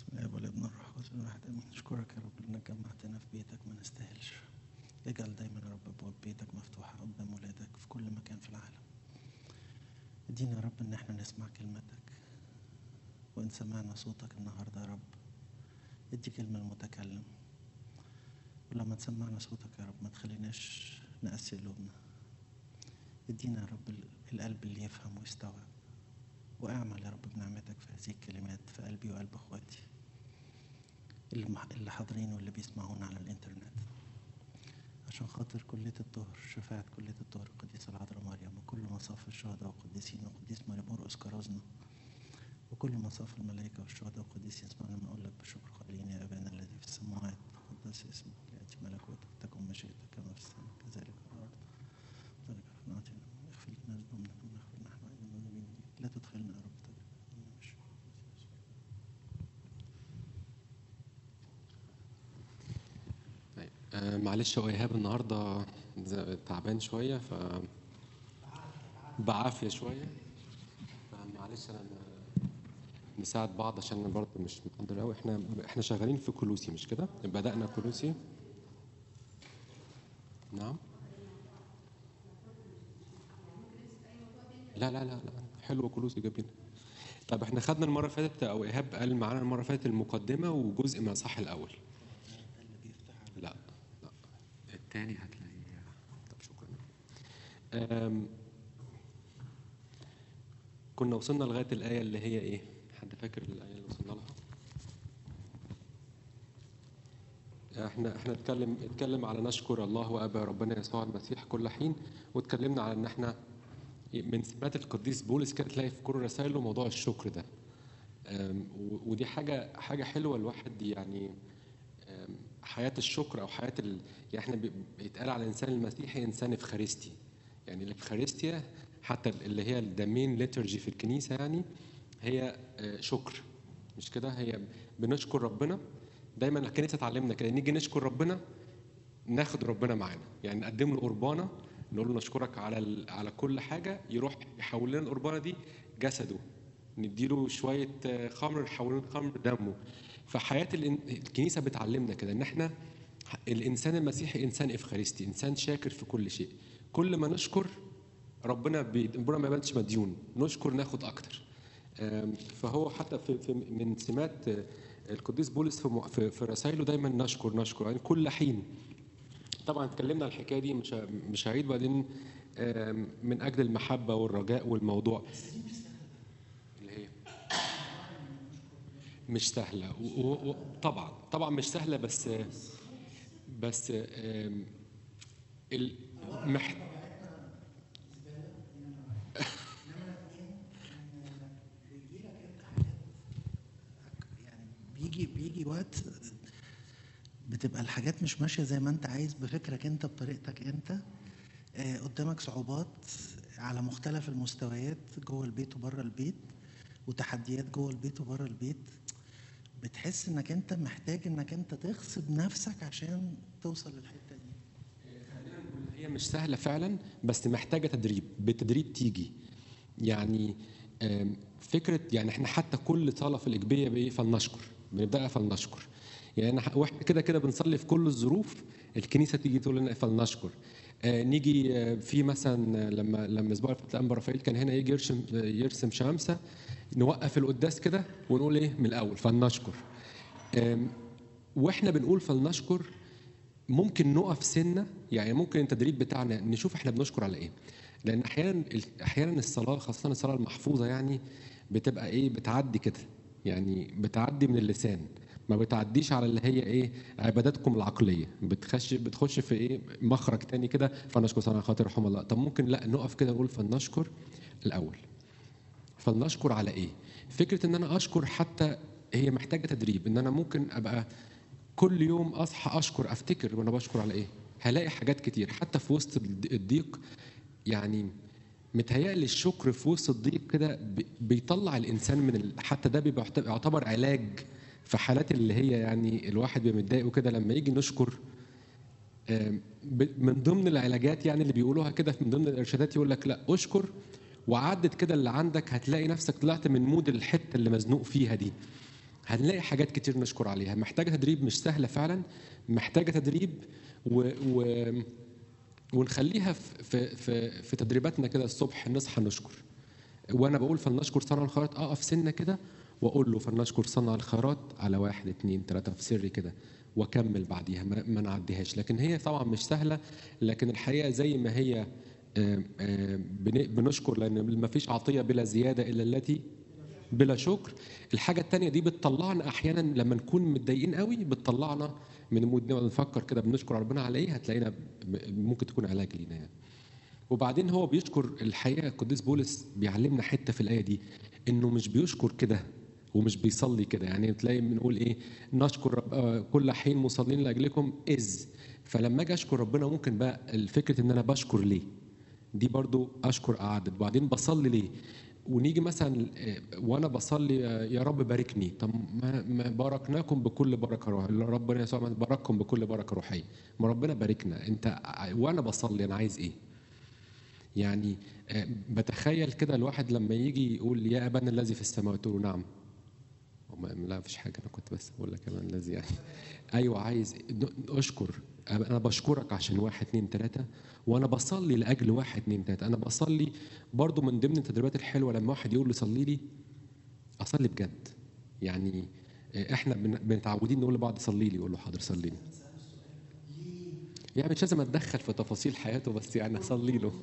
بسم الله والابن الروح القدس الواحد امين نشكرك يا رب انك جمعتنا في بيتك ما نستاهلش اجعل دايما يا رب ابواب بيتك مفتوحه قدام ولادك في كل مكان في العالم ادينا يا رب ان احنا نسمع كلمتك وان سمعنا صوتك النهارده يا رب ادي كلمه المتكلم ولما تسمعنا صوتك يا رب ما تخليناش نقسي قلوبنا ادينا يا رب ال- القلب اللي يفهم ويستوعب واعمل يا رب بنعمتك في هذه الكلمات في قلبي وقلب اخواتي اللي مح- اللي حاضرين واللي بيسمعونا على الانترنت عشان خاطر كلية الطهر شفاعة كلية الطهر القديسة العذراء مريم وكل مصاف الشهداء والقديسين وقديس مريم مرقس كرازنا وكل مصاف الملائكة والشهداء والقديسين اسمعنا ما أقول لك بشكر قائلين يا أبانا الذي في السماوات تقدس اسمك يأتي ملكوتك تكن مشيئتك كما في السماء كذلك في الأرض ذلك نعطينا اغفر لنا ذنوبنا كما نغفر نحن أيضا المذنبين لا تدخلنا يا رب في تجربة. مش- طيب آه معلش هو ايهاب النهارده ز- تعبان شويه ف بعافيه شويه فمعلش انا ن- نساعد بعض عشان انا برضه مش مقدر قوي احنا احنا شغالين في كلوسي مش كده؟ بدأنا كلوسي نعم لا لا لا لا حلوه كلوسي جميل طب احنا خدنا المره اللي فاتت او ايهاب قال معانا المره اللي فاتت المقدمه وجزء من صح الاول لا لا الثاني هتلاقيه طب شكرا أم، كنا وصلنا لغايه الايه اللي هي ايه حد فاكر الايه اللي وصلنا لها احنا احنا اتكلم اتكلم على نشكر الله وابا ربنا يسوع المسيح كل حين واتكلمنا على ان احنا من سمات القديس بولس كده تلاقي في كل رسائله موضوع الشكر ده أم، و- ودي حاجه حاجه حلوه الواحد يعني أم، حياه الشكر او حياه ال... يعني احنا بي- بيتقال على الانسان المسيحي انسان افخارستي يعني الافخارستيا حتى اللي هي الدمين ليترجي في الكنيسه يعني هي آه، شكر مش كده هي بنشكر ربنا دايما الكنيسه تعلمنا كده نيجي نشكر ربنا ناخد ربنا معانا يعني نقدم له قربانه نقول له نشكرك على ال- على كل حاجه يروح يحول لنا القربانه دي جسده نديله شويه آه، خمر نحول لنا خمر دمه فحياه الإن- الكنيسه بتعلمنا كده ان احنا الانسان المسيحي انسان افخارستي انسان شاكر في كل شيء كل ما نشكر ربنا بي... ربنا ما يبانش مديون نشكر ناخد اكتر آم، فهو حتى في, في من سمات آه، القديس بولس في, م- في, في رسائله دايما نشكر نشكر يعني كل حين طبعا اتكلمنا عن الحكايه دي مش ه- مش هعيد بعدين آم، من اجل المحبه والرجاء والموضوع اللي هي مش سهله و- و- و- طبعا طبعا مش سهله بس بس آم، ال- مح... يعني بيجي بيجي وقت بتبقى الحاجات مش ماشيه زي ما انت عايز بفكرك انت بطريقتك انت آه، قدامك صعوبات على مختلف المستويات جوه البيت وبره البيت وتحديات جوه البيت وبره البيت بتحس انك انت محتاج انك انت تغصب نفسك عشان توصل للحته دي هي مش سهله فعلا بس محتاجه تدريب بالتدريب تيجي يعني آم، فكره يعني احنا حتى كل صلاه في الاجبيه بايه فلنشكر بنبداها فلنشكر يعني إحنا- واحنا كده كده بنصلي في كل الظروف الكنيسه تيجي تقول لنا فلنشكر آه، نيجي آه، في مثلا آه، لما لما الاسبوع اللي فات الانبا رافائيل كان هنا يجي يرسم آه، يرسم شمسه نوقف القداس كده ونقول ايه من الاول فلنشكر آم، واحنا بنقول فلنشكر ممكن نقف سنه يعني ممكن التدريب بتاعنا نشوف احنا بنشكر على ايه لان احيانا احيانا الصلاه خاصه الصلاه المحفوظه يعني بتبقى ايه بتعدي كده يعني بتعدي من اللسان ما بتعديش على اللي هي ايه عباداتكم العقليه بتخش بتخش في ايه مخرج تاني كده فنشكر سنة خاطر رحم الله طب ممكن لا نقف كده نقول فلنشكر الاول فلنشكر على ايه فكره ان انا اشكر حتى هي محتاجه تدريب ان انا ممكن ابقى كل يوم اصحى اشكر افتكر وانا بشكر على ايه هلاقي حاجات كتير حتى في وسط الض- الضيق يعني متهيألي الشكر في وسط الضيق كده بي- بيطلع الانسان من ال... حتى ده بيبقى يعتبر- يعتبر علاج في حالات اللي هي يعني الواحد بيبقى متضايق وكده لما يجي نشكر آم، ب- من ضمن العلاجات يعني اللي بيقولوها كده من ضمن الارشادات يقول لك لا اشكر وعدت كده اللي عندك هتلاقي نفسك طلعت من مود الحته اللي مزنوق فيها دي هنلاقي حاجات كتير نشكر عليها محتاجه تدريب مش سهله فعلا محتاجه تدريب و, و ونخليها في في في, في تدريباتنا كده الصبح نصحى نشكر وانا بقول فلنشكر صنع الخيرات اقف سنه كده واقول له فلنشكر صنع الخيرات على واحد اتنين تلاته في سري كده واكمل بعديها ما, ما نعديهاش لكن هي طبعا مش سهله لكن الحقيقه زي ما هي آه، آه، بن- بنشكر لان ما فيش عطيه بلا زياده الا التي بلا شكر الحاجه التانية دي بتطلعنا احيانا لما نكون متضايقين قوي بتطلعنا من المود نقعد نفكر كده بنشكر ربنا على ايه هتلاقينا ب- ممكن تكون علاج لينا يعني وبعدين هو بيشكر الحقيقه القديس بولس بيعلمنا حته في الايه دي انه مش بيشكر كده ومش بيصلي كده يعني تلاقي بنقول ايه نشكر رب آه، كل حين مصلين لاجلكم اذ فلما اجي اشكر ربنا ممكن بقى الفكره ان انا بشكر ليه دي برضو اشكر قعدت وبعدين بصلي ليه ونيجي مثلا آه، وانا بصلي آه، يا رب باركني طب ما, ما باركناكم بكل بركه روحيه ربنا يسوع بارككم بكل بركه روحيه ما ربنا باركنا انت ع- وانا بصلي انا عايز ايه يعني آه، بتخيل كده الواحد لما يجي يقول يا ابانا الذي في السماوات تقول له نعم وما- لا مفيش حاجه انا كنت بس بقول لك ابانا الذي يعني ايوه عايز ن- اشكر انا بشكرك عشان واحد اتنين تلاته وانا بصلي لاجل واحد اتنين تلاته انا بصلي برضو من ضمن التدريبات الحلوه لما واحد يقول لي صلي لي اصلي بجد يعني آه، احنا بن- متعودين نقول لبعض صلي لي يقول له حاضر صلي لي يعني مش لازم اتدخل في تفاصيل حياته بس يعني اصلي له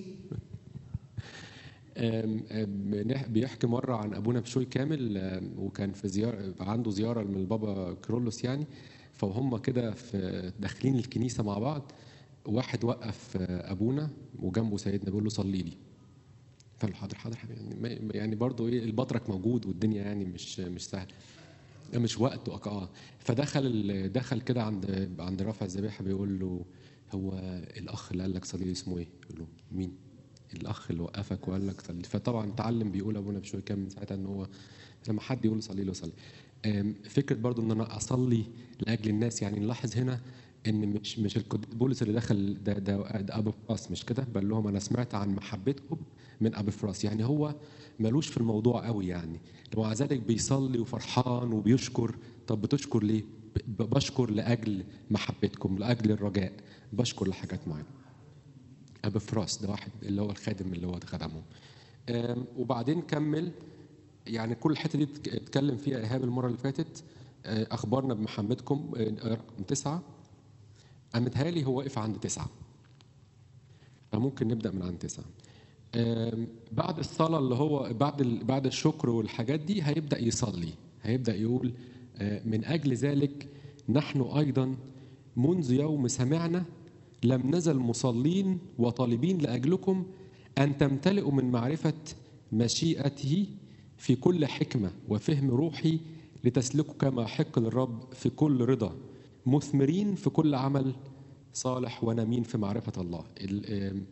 آم، آم، بنح- بيحكي مرة عن أبونا بشوي كامل آم، وكان في زيارة عنده زيارة من البابا كرولوس يعني فهم كده في داخلين الكنيسة مع بعض واحد وقف آه، أبونا وجنبه سيدنا بيقول له صلي لي فقال له حاضر حاضر حبيبي يعني ما- يعني برضه ايه البطرك موجود والدنيا يعني مش مش سهل مش وقته اه فدخل ال- دخل كده عند عند رافع الذبيحه بيقول له هو الاخ اللي قال لك صلي لي اسمه ايه؟ يقول له مين؟ الاخ اللي وقفك وقال لك صلي فطبعا اتعلم بيقول ابونا بشوي كام من ساعتها ان هو لما حد يقول له صلي له صلي آم، فكره برضو ان انا اصلي لاجل الناس يعني نلاحظ هنا ان مش مش القديس بولس اللي دخل ده ده, ده ابو فراس مش كده بل لهم انا سمعت عن محبتكم من ابو فراس يعني هو ملوش في الموضوع قوي يعني ومع ذلك بيصلي وفرحان وبيشكر طب بتشكر ليه؟ ب- بشكر لاجل محبتكم لاجل الرجاء بشكر لحاجات معينه ابو فراس ده واحد اللي هو الخادم اللي هو خدمهم آم، وبعدين كمل يعني كل الحته دي اتك- اتكلم فيها ايهاب المره اللي فاتت آه، اخبارنا بمحبتكم آه، رقم تسعه أنا متهيألي هو واقف عند تسعه فممكن نبدا من عند تسعه آم، بعد الصلاه اللي هو بعد ال- بعد الشكر والحاجات دي هيبدا يصلي هيبدا يقول آه، من اجل ذلك نحن ايضا منذ يوم سمعنا لم نزل مصلين وطالبين لاجلكم ان تمتلئوا من معرفه مشيئته في كل حكمه وفهم روحي لتسلكوا كما يحق للرب في كل رضا مثمرين في كل عمل صالح ونامين في معرفه الله ال- آم،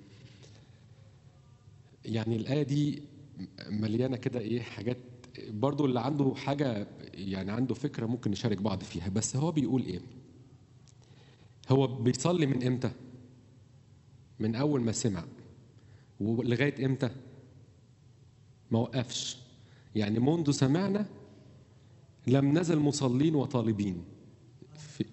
يعني الآية دي مليانة كده إيه حاجات برضو اللي عنده حاجة يعني عنده فكرة ممكن نشارك بعض فيها بس هو بيقول إيه هو بيصلي من إمتى من أول ما سمع ولغاية إمتى ما وقفش يعني منذ سمعنا لم نزل مصلين وطالبين في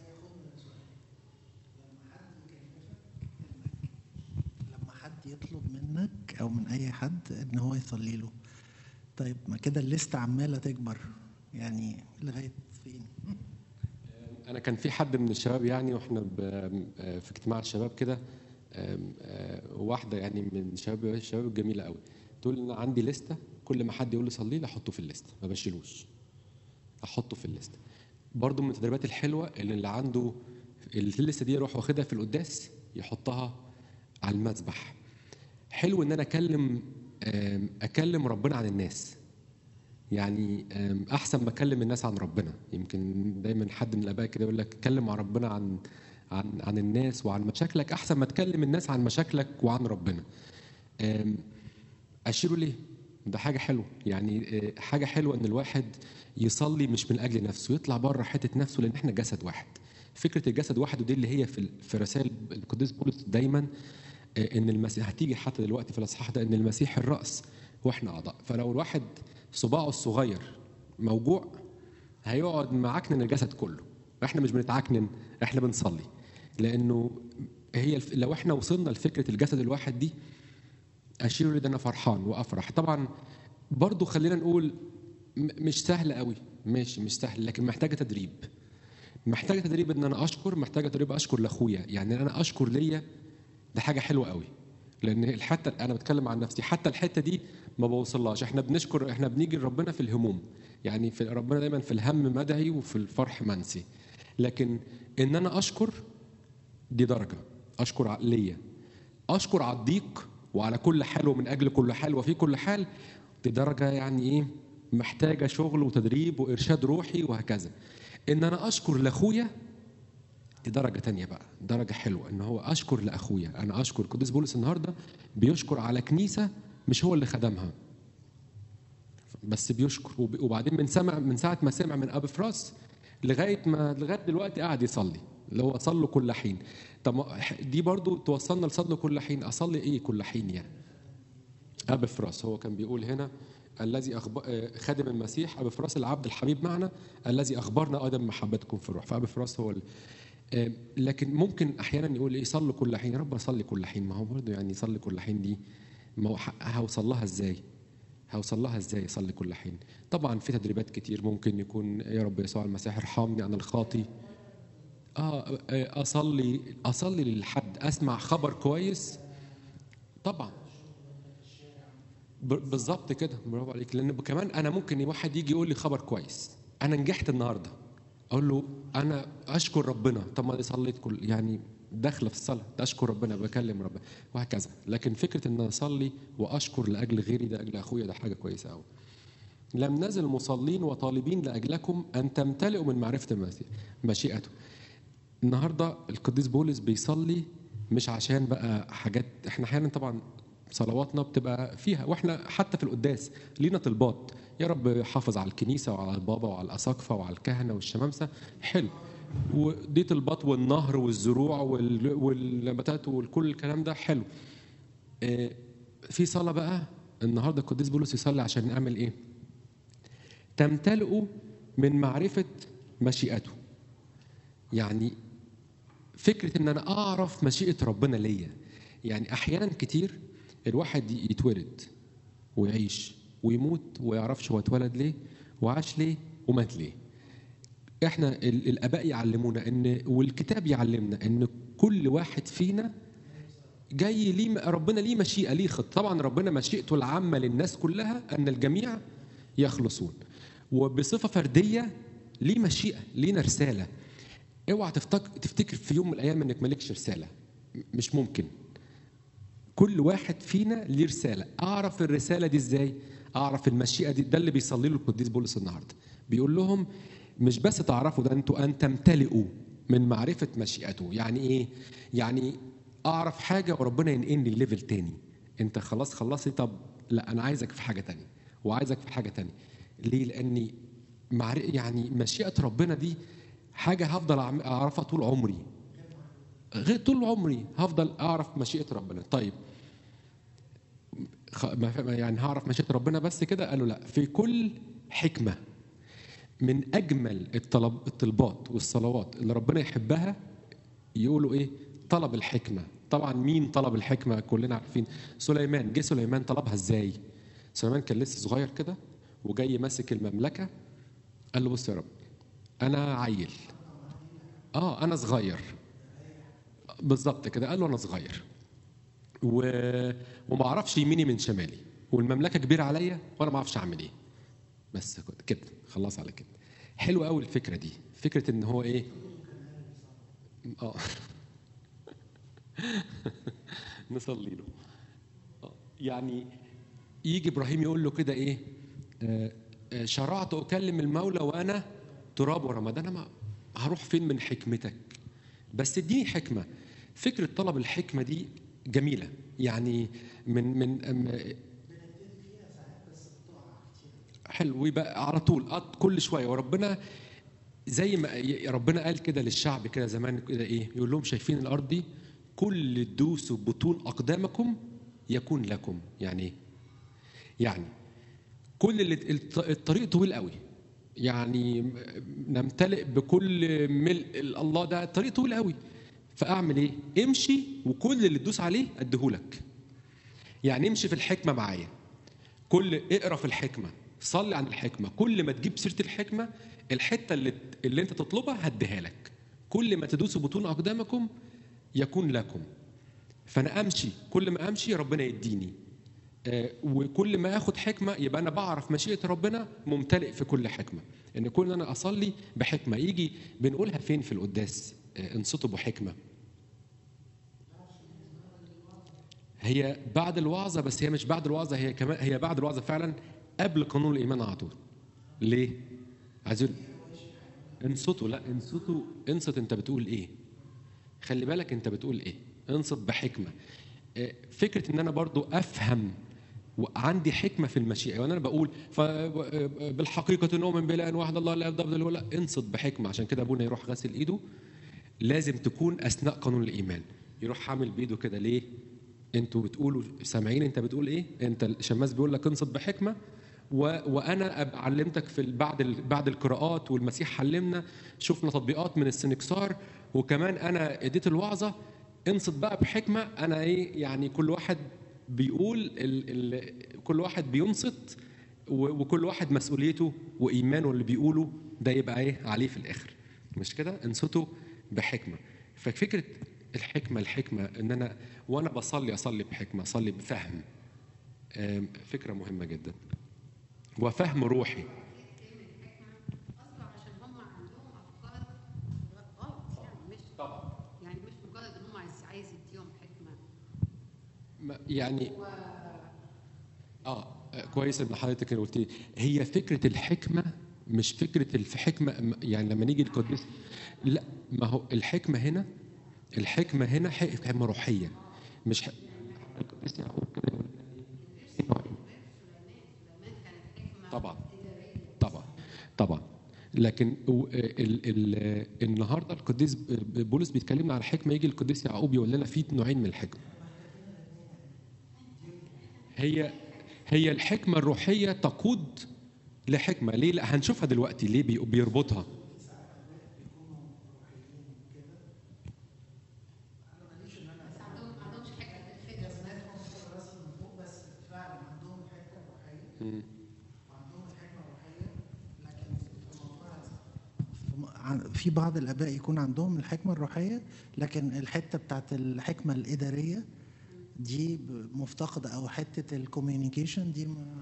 لما حد يطلب منك او من اي حد ان هو يصلي له طيب ما كده الليسته عماله تكبر يعني لغايه فين انا كان في حد من الشباب يعني واحنا ب- في اجتماع الشباب كده آم، آه، واحده يعني من الشباب الشباب الجميله قوي تقول انا عندي لسته كل ما حد يقول لي صلي لي احطه في الليسته ما بشيلوش احطه في الليسته برضو من التدريبات الحلوه اللي اللي عنده الليسته دي يروح واخدها في القداس يحطها على المذبح حلو ان انا اكلم آم، اكلم ربنا عن الناس يعني أم، احسن ما اكلم الناس عن ربنا يمكن دايما حد من الاباء كده يقول لك اتكلم مع ربنا عن عن عن الناس وعن مشاكلك احسن ما تكلم الناس عن مشاكلك وعن ربنا أم، اشيره ليه ده حاجه حلوه يعني آه، حاجه حلوه ان الواحد يصلي مش من اجل نفسه يطلع بره حته نفسه لان احنا جسد واحد فكره الجسد واحد ودي اللي هي في ال- في رسائل القديس بولس دايما آه، ان المسيح هتيجي حتى دلوقتي في الاصحاح ده ان المسيح الراس واحنا اعضاء فلو الواحد صباعه الصغير موجوع هيقعد معكنن الجسد كله احنا مش بنتعكنن احنا بنصلي لانه هي الف... لو احنا وصلنا لفكره الجسد الواحد دي اشير لي ده انا فرحان وافرح طبعا برضو خلينا نقول م- مش سهل قوي ماشي مش سهل لكن محتاجه تدريب محتاجه تدريب ان انا اشكر محتاجه تدريب اشكر لاخويا يعني إن انا اشكر ليا ده حاجه حلوه قوي لان حتى انا بتكلم عن نفسي حتى الحته دي ما بوصلهاش احنا بنشكر احنا بنيجي لربنا في الهموم يعني في ربنا دايما في الهم مدعي وفي الفرح منسي لكن ان انا اشكر دي درجه اشكر ع- ليا اشكر على الضيق وعلى كل حال ومن اجل كل حال وفي كل حال دي درجه يعني ايه محتاجه شغل وتدريب وارشاد روحي وهكذا ان انا اشكر لاخويا دي درجة تانية بقى درجة حلوة ان هو اشكر لاخويا انا اشكر قديس بولس النهاردة بيشكر على كنيسة مش هو اللي خدمها بس بيشكر وب- وبعدين من سمع من ساعة ما سمع من ابي فراس لغاية ما لغاية دلوقتي قاعد يصلي اللي هو صلوا كل حين طب ما- دي برضو توصلنا لصلوا كل حين اصلي ايه كل حين يعني ابي فراس هو كان بيقول هنا الذي أخب... آه، خادم المسيح ابي فراس العبد الحبيب معنا الذي اخبرنا ايضا محبتكم في الروح فابي فراس هو ال... آه، لكن ممكن احيانا يقول ايه صلوا كل حين يا رب اصلي كل حين ما هو برضه يعني صلي كل حين دي ما هو ح- هوصل لها ازاي هوصل لها ازاي اصلي كل حين طبعا في تدريبات كتير ممكن يكون يا رب يسوع المسيح ارحمني انا الخاطي اه آه، اصلي اصلي للحد اسمع خبر كويس طبعا ب- بالظبط كده برافو عليك لان كمان انا ممكن واحد يجي يقول لي خبر كويس انا نجحت النهارده اقول له انا اشكر ربنا طب ما أنا صليت كل يعني داخله في الصلاه ده اشكر ربنا بكلم ربنا وهكذا لكن فكره ان أنا اصلي واشكر لاجل غيري ده اجل اخويا ده حاجه كويسه قوي لم نزل مصلين وطالبين لاجلكم ان تمتلئوا من معرفه المسيح مشيئته النهارده القديس بولس بيصلي مش عشان بقى حاجات احنا احيانا طبعا صلواتنا بتبقى فيها واحنا حتى في القداس لينا طلبات يا رب حافظ على الكنيسه وعلى البابا وعلى الاساقفه وعلى الكهنه والشمامسه حلو ودي طلبات والنهر والزروع وال- والنباتات وكل الكلام ده حلو آه، في صلاه بقى النهارده القديس بولس يصلي عشان نعمل ايه تمتلئوا من معرفه مشيئته يعني فكره ان انا اعرف مشيئه ربنا ليا يعني احيانا كتير الواحد يتولد ويعيش ويموت ويعرفش هو اتولد ليه وعاش ليه ومات ليه احنا ال- الاباء يعلمونا ان والكتاب يعلمنا ان كل واحد فينا جاي ليه ربنا ليه مشيئه ليه خط طبعا ربنا مشيئته العامه للناس كلها ان الجميع يخلصون وبصفه فرديه ليه مشيئه لينا رساله اوعى تفتكر تفتكر في يوم من الايام انك مالكش رساله م- مش ممكن كل واحد فينا ليه رساله اعرف الرساله دي ازاي اعرف المشيئه دي ده اللي بيصلي له القديس بولس النهارده بيقول لهم مش بس تعرفوا ده انتوا ان تمتلئوا من معرفه مشيئته يعني ايه يعني اعرف حاجه وربنا ينقلني الليفل تاني انت خلاص خلصت طب لا انا عايزك في حاجه تانية وعايزك في حاجه تانية ليه لاني معر... يعني مشيئه ربنا دي حاجه هفضل أعم- اعرفها طول عمري غير طول عمري هفضل اعرف مشيئه ربنا طيب خ- ما- ما- يعني هعرف مشيئه ربنا بس كده قالوا لا في كل حكمه من اجمل الطلب الطلبات والصلوات اللي ربنا يحبها يقولوا ايه طلب الحكمه طبعا مين طلب الحكمه كلنا عارفين سليمان جه سليمان طلبها ازاي سليمان كان لسه صغير كده وجاي ماسك المملكه قال له بص يا رب انا عيل اه انا صغير بالظبط كده قال له انا صغير و... وما اعرفش يميني من شمالي والمملكه كبيره عليا وانا ما اعرفش اعمل ايه بس كده- كده خلاص على كده حلوه قوي الفكره دي فكره ان هو ايه اه نصلي له آه. يعني يجي ابراهيم يقول له كده ايه آه، آه، شرعت اكلم المولى وانا تراب ورماد انا ما هروح فين من حكمتك بس اديني حكمه فكره طلب الحكمه دي جميله يعني من من أم- حلو ويبقى على طول آه، كل شويه وربنا زي ما ي- ربنا قال كده للشعب كده زمان كده ايه يقول لهم شايفين الارض دي كل تدوسوا بطون اقدامكم يكون لكم يعني ايه يعني كل اللي الط- الطريق طويل قوي يعني نمتلئ بكل ملء الله ده طريق طويل قوي فاعمل ايه امشي وكل اللي تدوس عليه اديهولك يعني امشي في الحكمه معايا كل اقرا في الحكمه صلي عن الحكمه كل ما تجيب سيره الحكمه الحته اللي اللي انت تطلبها هديها لك كل ما تدوسوا بطون اقدامكم يكون لكم فانا امشي كل ما امشي ربنا يديني آه، وكل ما اخد حكمه يبقى انا بعرف مشيئه ربنا ممتلئ في كل حكمه ان كل انا اصلي بحكمه يجي بنقولها فين في القداس آه، انصتوا بحكمه هي بعد الوعظه بس هي مش بعد الوعظه هي كمان هي بعد الوعظه فعلا قبل قانون الايمان على طول ليه عايزين انصتوا لا انصتوا انصت انت بتقول ايه خلي بالك انت بتقول ايه انصت بحكمه آه، فكره ان انا برضو افهم وعندي حكمه في المشيئه وانا بقول ف- بالحقيقه نؤمن بلا ان واحد الله لا يفضل ولا انصت بحكمه عشان كده ابونا يروح غسل ايده لازم تكون اثناء قانون الايمان يروح عامل بايده كده ليه انتوا بتقولوا سامعين انت بتقول ايه انت الشماس بيقول لك انصت بحكمه و... وانا أب- علمتك في ال- بعد ال... بعد القراءات والمسيح علمنا شفنا تطبيقات من السنكسار وكمان انا اديت الوعظه انصت بقى بحكمه انا ايه يعني كل واحد بيقول ال... ال... كل واحد بينصت و... وكل واحد مسؤوليته وايمانه اللي بيقوله ده يبقى ايه عليه في الاخر مش كده انصتوا بحكمه ففكره الحكمه الحكمه ان انا وانا بصلي اصلي بحكمه اصلي بفهم آم، فكره مهمه جدا وفهم روحي اصلا عشان هم عندهم افكار غلط يعني مش طبعا يعني مش مجرد ان هم عايز عايز يديهم حكمه ما- يعني اه كويس ان حضرتك قلت لي هي فكره الحكمه مش فكره الحكمه يعني لما نيجي القديس لا ما هو الحكمه هنا الحكمه هنا حكمه روحيه مش ح... القديس يعقوب كده يقول لنا إيه؟ طبعا طبعا طبعا لكن و- ال ال النهارده القديس بولس بيتكلمنا على الحكمه يجي القديس يعقوب يقول لنا في نوعين من الحكمه هي هي الحكمة الروحية تقود لحكمة ليه؟ لا هنشوفها دلوقتي ليه بي- بيربطها عن- في بعض الاباء يكون عندهم الحكمه الروحيه لكن الحته بتاعت الحكمه الاداريه دي ب- مفتقده او حته الكوميونيكيشن دي ما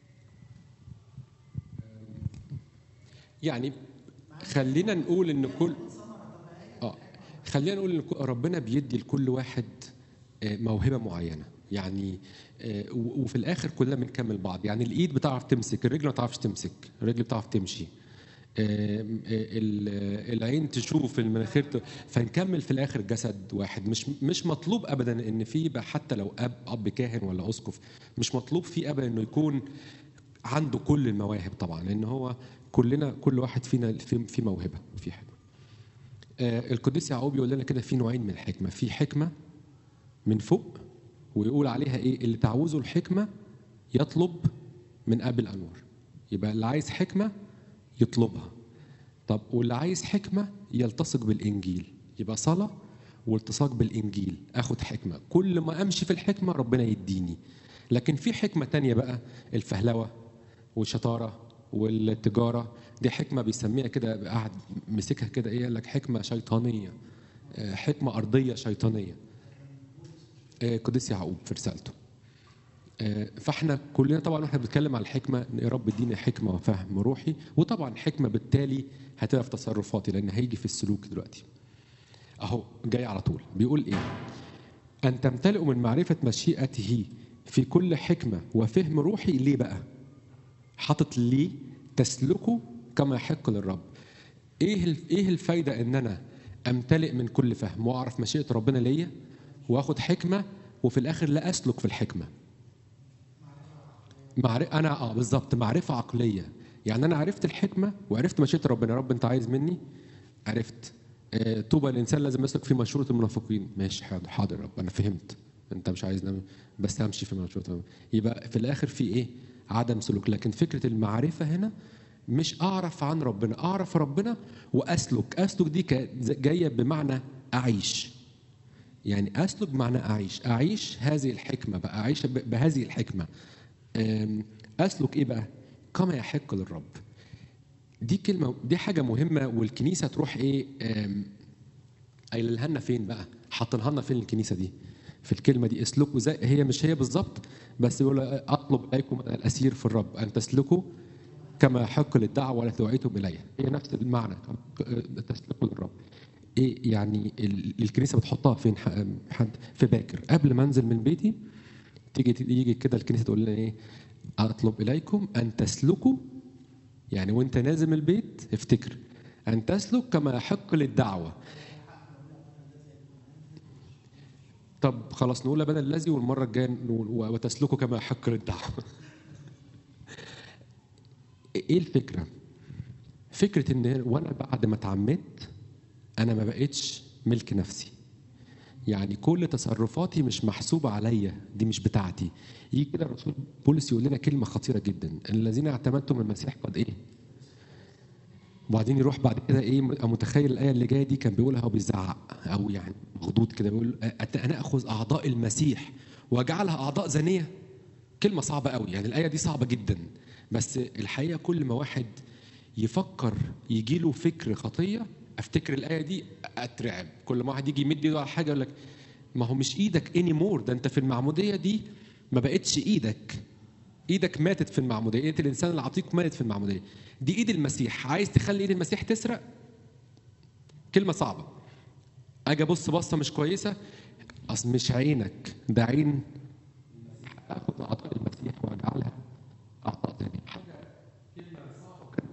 يعني خلينا نقول ان كل اه خلينا نقول ان كل- ربنا بيدي لكل واحد آه، موهبه معينه يعني آه، و- وفي الاخر كلنا بنكمل بعض يعني الايد بتعرف تمسك الرجل ما تعرفش تمسك الرجل بتعرف تمشي آه، آه، ال- العين تشوف المناخير ت- فنكمل في الاخر جسد واحد مش مش مطلوب ابدا ان في يبقى حتى لو اب اب كاهن ولا اسقف مش مطلوب فيه ابدا انه يكون عنده كل المواهب طبعا لان هو كلنا كل واحد فينا في في موهبه في حكمه آه، القديس يعقوب يقول لنا كده في نوعين من الحكمه في حكمه من فوق ويقول عليها ايه اللي تعوزه الحكمه يطلب من اب الانوار يبقى اللي عايز حكمه يطلبها طب واللي عايز حكمه يلتصق بالانجيل يبقى صلاه والتصاق بالانجيل اخد حكمه كل ما امشي في الحكمه ربنا يديني لكن في حكمه تانية بقى الفهلوه والشطاره والتجاره دي حكمه بيسميها كده قاعد مسكها كده ايه قال لك حكمه شيطانيه آه، حكمه ارضيه شيطانيه آه، قديس يعقوب في رسالته آه، فاحنا كلنا طبعا واحنا بنتكلم على الحكمه ان يا رب اديني حكمه وفهم روحي وطبعا حكمه بالتالي هتبقى في تصرفاتي لان هيجي في السلوك دلوقتي اهو جاي على طول بيقول ايه ان تمتلئوا من معرفه مشيئته في كل حكمه وفهم روحي ليه بقى حاطط ليه تسلكوا كما يحق للرب ايه ال- ايه الفايده ان انا امتلئ من كل فهم واعرف مشيئه ربنا ليا واخد حكمه وفي الاخر لا اسلك في الحكمه معرف... انا اه بالظبط معرفه عقليه يعني انا عرفت الحكمه وعرفت مشيئه ربنا يا رب انت عايز مني عرفت آه طوبى الانسان لازم يسلك في مشوره المنافقين ماشي حاضر حاضر يا رب انا فهمت انت مش عايزنا بس همشي في مشوره يبقى في الاخر في ايه عدم سلوك لكن فكره المعرفه هنا مش اعرف عن ربنا اعرف ربنا واسلك اسلك دي ك- جايه بمعنى اعيش يعني اسلك بمعنى اعيش اعيش هذه الحكمه بقى اعيش ب- بهذه الحكمه أم، اسلك ايه بقى كما يحق للرب دي كلمه دي حاجه مهمه والكنيسه تروح ايه أم، قايله لنا فين بقى حاطينها لنا فين الكنيسه دي في الكلمه دي اسلكوا زي هي مش هي بالظبط بس يقول اطلب اليكم الاسير في الرب ان تسلكوا كما يحق للدعوه التي دعيتم اليها هي نفس المعنى تسلكوا للرب ايه يعني ال- الكنيسه بتحطها فين ح- حد في باكر قبل ما انزل من بيتي تيجي يجي كده الكنيسه تقول لنا ايه اطلب اليكم ان تسلكوا يعني وانت نازل من البيت افتكر ان تسلك كما يحق للدعوه طب خلاص نقولها بدل الذي والمره الجايه نقول و- وتسلكوا كما يحق للدعوه ايه الفكره فكره ان وانا بعد ما اتعمدت انا ما بقتش ملك نفسي يعني كل تصرفاتي مش محسوبه عليا دي مش بتاعتي يجي كده الرسول بولس يقول لنا كلمه خطيره جدا الذين اعتمدتم المسيح قد ايه وبعدين يروح بعد كده ايه متخيل الايه اللي جايه دي كان بيقولها وبيزعق او يعني مخضوض كده بيقول أت- انا اخذ اعضاء المسيح واجعلها اعضاء زانيه كلمه صعبه قوي يعني الايه دي صعبه جدا بس الحقيقه كل ما واحد يفكر يجي له فكر خطيه افتكر الايه دي اترعب كل ما واحد يجي يمد ايده على حاجه يقول لك ما هو مش ايدك اني مور ده انت في المعموديه دي ما بقتش ايدك ايدك ماتت في المعموديه ايد الانسان العتيق ماتت في المعموديه دي ايد المسيح عايز تخلي ايد المسيح تسرق كلمه صعبه اجي ابص بصه مش كويسه اصل مش عينك ده عين اخذ اعضاء المسيح واجعلها اعضاء تانية حاجه كلمه صعبه كده.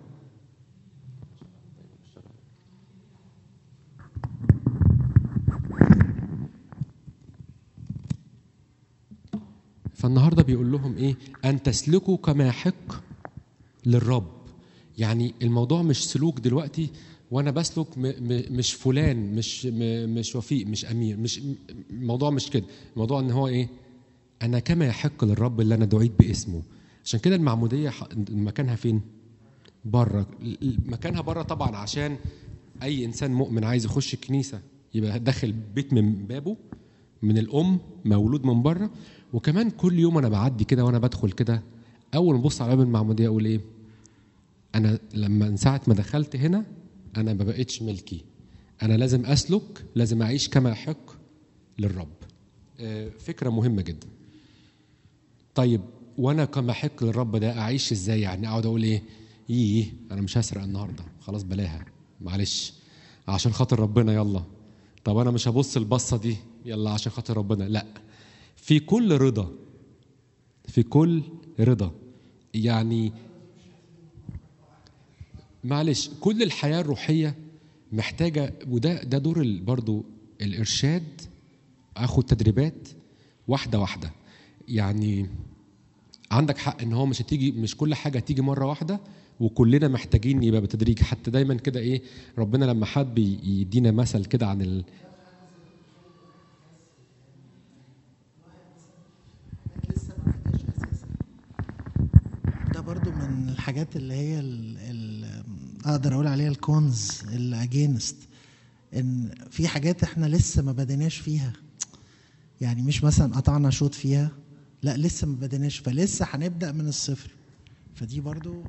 فالنهارده بيقول لهم ايه ان تسلكوا كما يحق للرب يعني الموضوع مش سلوك دلوقتي وانا بسلك م م مش فلان مش م مش وفيق مش امير مش م- الموضوع مش كده الموضوع ان هو ايه انا كما يحق للرب اللي انا دعيت باسمه عشان كده المعموديه ح- مكانها فين بره مكانها بره طبعا عشان اي انسان مؤمن عايز يخش الكنيسه يبقى داخل بيت من بابه من الام مولود من بره وكمان كل يوم انا بعدي كده وانا بدخل كده اول ما ابص على باب المعموديه اقول ايه انا لما من ساعه ما دخلت هنا انا ما بقتش ملكي انا لازم اسلك لازم اعيش كما يحق للرب آه، فكره مهمه جدا طيب وانا كما يحق للرب ده اعيش ازاي يعني اقعد اقول ايه ايه انا مش هسرق النهارده خلاص بلاها معلش عشان خاطر ربنا يلا طب انا مش هبص البصه دي يلا عشان خاطر ربنا لا في كل رضا في كل رضا يعني معلش كل الحياه الروحيه محتاجه وده ده دور ال- برضو الارشاد اخد تدريبات واحده واحده يعني عندك حق ان هو مش هتيجي مش كل حاجه هتيجي مره واحده وكلنا محتاجين يبقى بالتدريج حتى دايما كده ايه ربنا لما حب ي- يدينا مثل كده عن ال... لسه ما بداش اساسا ده برضو من الحاجات اللي هي ال ال اقدر اقول عليها الكونز الاجينست ان في حاجات احنا لسه ما بديناش فيها يعني مش مثلا قطعنا شوط فيها لا لسه ما بديناش فلسه هنبدا من الصفر فدي برضو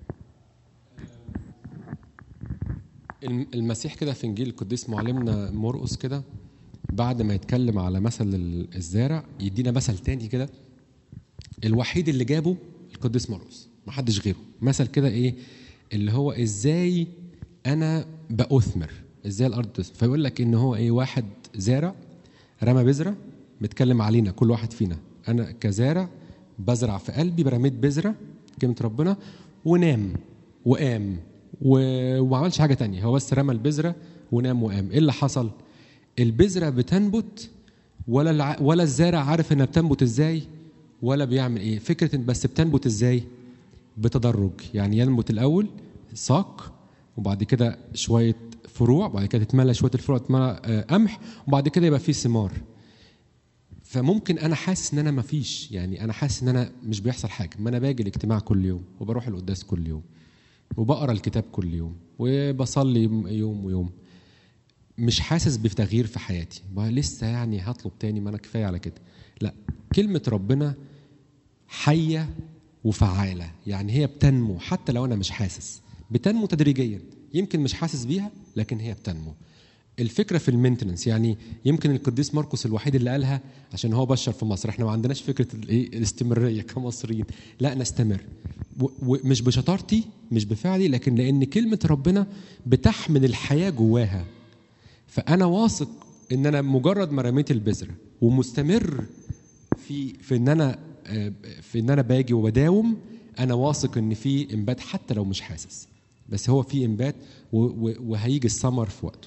الم- المسيح كده في انجيل القديس معلمنا مرقس كده بعد ما يتكلم على مثل ال- الزارع يدينا مثل تاني كده الوحيد اللي جابه القديس مرقس ما حدش غيره مثل كده ايه اللي هو ازاي انا باثمر ازاي الارض تثمر فيقول لك ان هو ايه واحد زارع رمى بذره بيتكلم علينا كل واحد فينا انا كزارع بزرع في قلبي برميت بذره كلمه ربنا ونام وقام و... وما عملش حاجه تانية هو بس رمى البذره ونام وقام ايه اللي حصل البذره بتنبت ولا الع... ولا الزارع عارف انها بتنبت ازاي ولا بيعمل ايه فكره إن بس بتنبت ازاي بتدرج يعني ينبت الاول ساق وبعد كده شويه فروع وبعد كده تتملى شويه الفروع تتملى آه، قمح وبعد كده يبقى فيه ثمار فممكن انا حاسس ان انا ما فيش يعني انا حاسس ان انا مش بيحصل حاجه ما انا باجي الاجتماع كل يوم وبروح القداس كل يوم وبقرا الكتاب كل يوم وبصلي يوم ويوم مش حاسس بتغيير في حياتي ما لسه يعني هطلب تاني ما انا كفايه على كده لا كلمه ربنا حيه وفعاله يعني هي بتنمو حتى لو انا مش حاسس بتنمو تدريجيا يمكن مش حاسس بيها لكن هي بتنمو الفكره في المينتننس يعني يمكن القديس مرقس الوحيد اللي قالها عشان هو بشر في مصر احنا ما عندناش فكره الايه الاستمراريه كمصريين لا نستمر و- ومش بشطارتي مش بفعلي لكن لان كلمه ربنا بتحمل الحياه جواها فانا واثق ان انا مجرد ما رميت البذره ومستمر في في ان انا آه، في ان انا باجي وبداوم انا واثق ان في انبات حتى لو مش حاسس بس هو في انبات و- و- وهيجي الثمر في وقته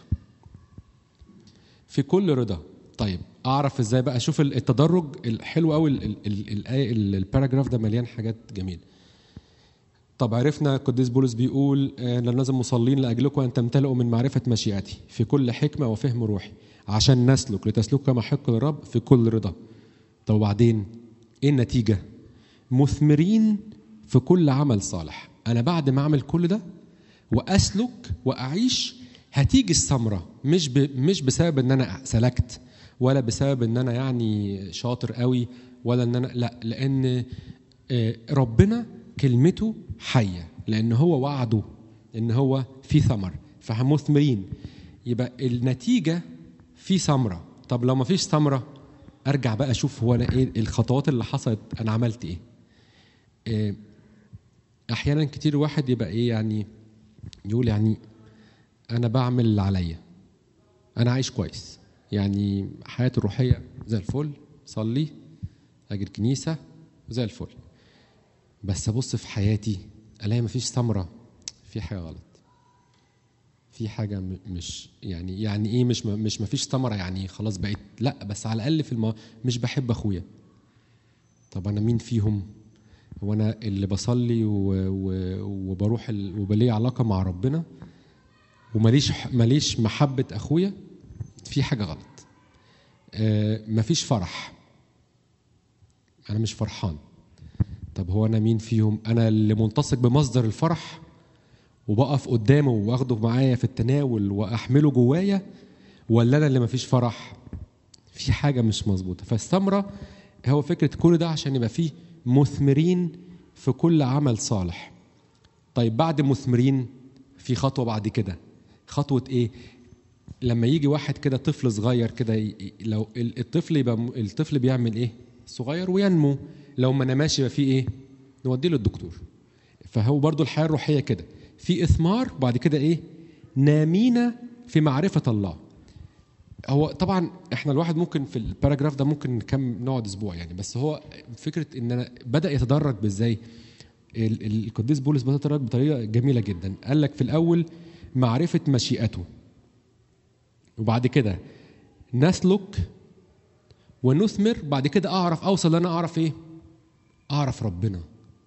في كل رضا طيب اعرف ازاي بقى اشوف التدرج الحلو قوي الايه الباراجراف ده مليان حاجات جميله طب عرفنا القديس بولس بيقول آه، لازم مصلين لاجلكم ان تمتلئوا من معرفه مشيئتي في كل حكمه وفهم روحي عشان نسلك لتسلكوا كما حق للرب في كل رضا طب وبعدين ايه النتيجه مثمرين في كل عمل صالح انا بعد ما اعمل كل ده واسلك واعيش هتيجي الثمره مش ب... مش بسبب ان انا سلكت ولا بسبب ان انا يعني شاطر قوي ولا ان انا لا لان آه، ربنا كلمته حيه لان هو وعده ان هو في ثمر فمثمرين يبقى النتيجه في ثمره طب لو ما فيش ثمره ارجع بقى اشوف هو انا ايه الخطوات اللي حصلت انا عملت ايه آه، احيانا كتير واحد يبقى ايه يعني يقول يعني انا بعمل اللي عليا انا عايش كويس يعني حياتي الروحيه زي الفل صلي اجي الكنيسه زي الفل بس ابص في حياتي الاقي مفيش ثمره في حاجه غلط في حاجه م- مش يعني يعني ايه مش م- مش مفيش ثمره يعني خلاص بقيت لا بس على الاقل في الم... مش بحب اخويا طب انا مين فيهم هو انا اللي بصلي و... و... وبروح ال... وبلي علاقه مع ربنا وماليش ماليش محبه اخويا في حاجه غلط آه مفيش فرح انا مش فرحان طب هو انا مين فيهم انا اللي ملتصق بمصدر الفرح وبقف قدامه واخده معايا في التناول واحمله جوايا ولا انا اللي مفيش فرح في حاجه مش مظبوطه فالثمره هو فكره كل ده عشان يبقى فيه مثمرين في كل عمل صالح طيب بعد مثمرين في خطوه بعد كده خطوه ايه لما يجي واحد كده طفل صغير كده ي- ي- لو ال- الطفل يبقى م- الطفل بيعمل ايه صغير وينمو لو ما نماش يبقى فيه ايه نوديه للدكتور فهو برضو الحياه الروحيه كده في اثمار وبعد كده ايه نامين في معرفه الله هو طبعا احنا الواحد ممكن في الباراجراف ده ممكن كم نقعد اسبوع يعني بس هو فكره ان انا بدا يتدرج بازاي ال- ال- القديس بولس بدا يتدرج بطريقه جميله جدا قال لك في الاول معرفه مشيئته وبعد كده نسلك ونثمر بعد كده اعرف اوصل ان انا اعرف ايه اعرف ربنا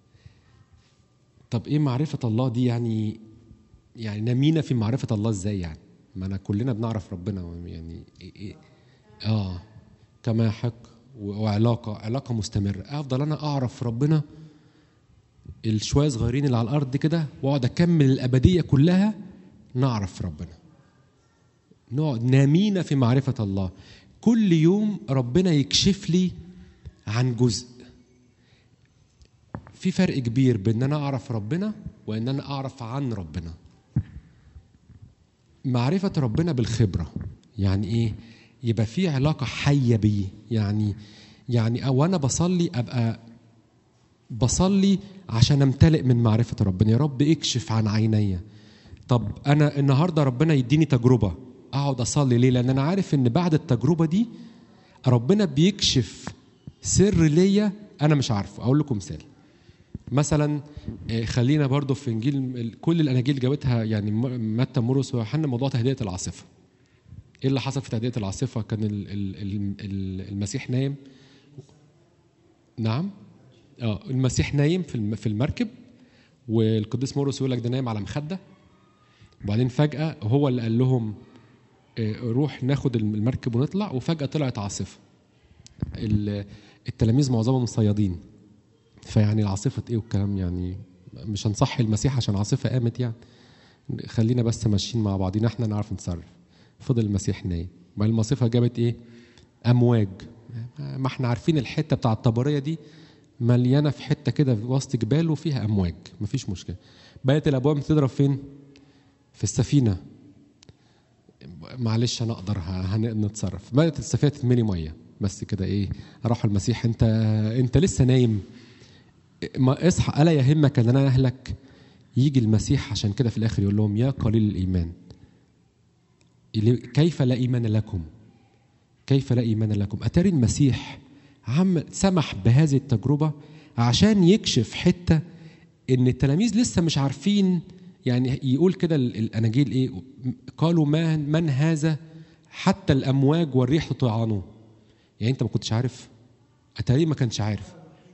طب ايه معرفه الله دي يعني يعني نمينا في معرفه الله ازاي يعني ما انا كلنا بنعرف ربنا يعني إيه إيه اه كما يحق و- وعلاقه علاقه مستمره افضل انا اعرف ربنا الشويه صغيرين اللي على الارض كده واقعد اكمل الابديه كلها نعرف ربنا نقعد نامين في معرفة الله كل يوم ربنا يكشف لي عن جزء في فرق كبير بين ان انا اعرف ربنا وان انا اعرف عن ربنا معرفة ربنا بالخبرة يعني ايه يبقى في علاقة حية بيه يعني يعني او انا بصلي ابقى بصلي عشان امتلئ من معرفة ربنا يا رب اكشف عن عيني طب انا النهارده ربنا يديني تجربه اقعد اصلي ليه لان انا عارف ان بعد التجربه دي ربنا بيكشف سر ليا انا مش عارفه اقول لكم مثال مثلا آه، خلينا برضو في انجيل ال- كل الاناجيل جابتها يعني م- متى مرقس ويوحنا موضوع تهدئه العاصفه ايه اللي حصل في تهدئه العاصفه كان ال- ال- ال- ال- المسيح نايم نعم اه المسيح نايم في الم- في المركب والقديس مرقس يقول لك ده نايم على مخده وبعدين فجأة هو اللي قال لهم آه، روح ناخد المركب ونطلع وفجأة طلعت عاصفة ال- التلاميذ معظمهم صيادين فيعني العاصفة ايه والكلام يعني مش هنصحي المسيح عشان عاصفه قامت يعني خلينا بس ماشيين مع بعضينا احنا نعرف نتصرف فضل المسيح نايم ما المصيفه جابت ايه امواج ما احنا عارفين الحته بتاع الطبريه دي مليانه في حته كده في وسط جبال وفيها امواج مفيش مشكله بقت الابواب بتضرب فين في السفينه معلش انا اقدر ه- هن- نتصرف بدات السفينه تتملي ميه بس كده ايه اروح المسيح انت انت لسه نايم ما اصحى الا يهمك ان انا اهلك يجي المسيح عشان كده في الاخر يقول لهم يا قليل الايمان كيف لا ايمان لكم كيف لا ايمان لكم اتاري المسيح عم سمح بهذه التجربه عشان يكشف حته ان التلاميذ لسه مش عارفين يعني يقول كده ال- الاناجيل ايه قالوا ما من هذا حتى الامواج والريح تطيعانه يعني انت ما كنتش عارف اتاريه ما كانش عارف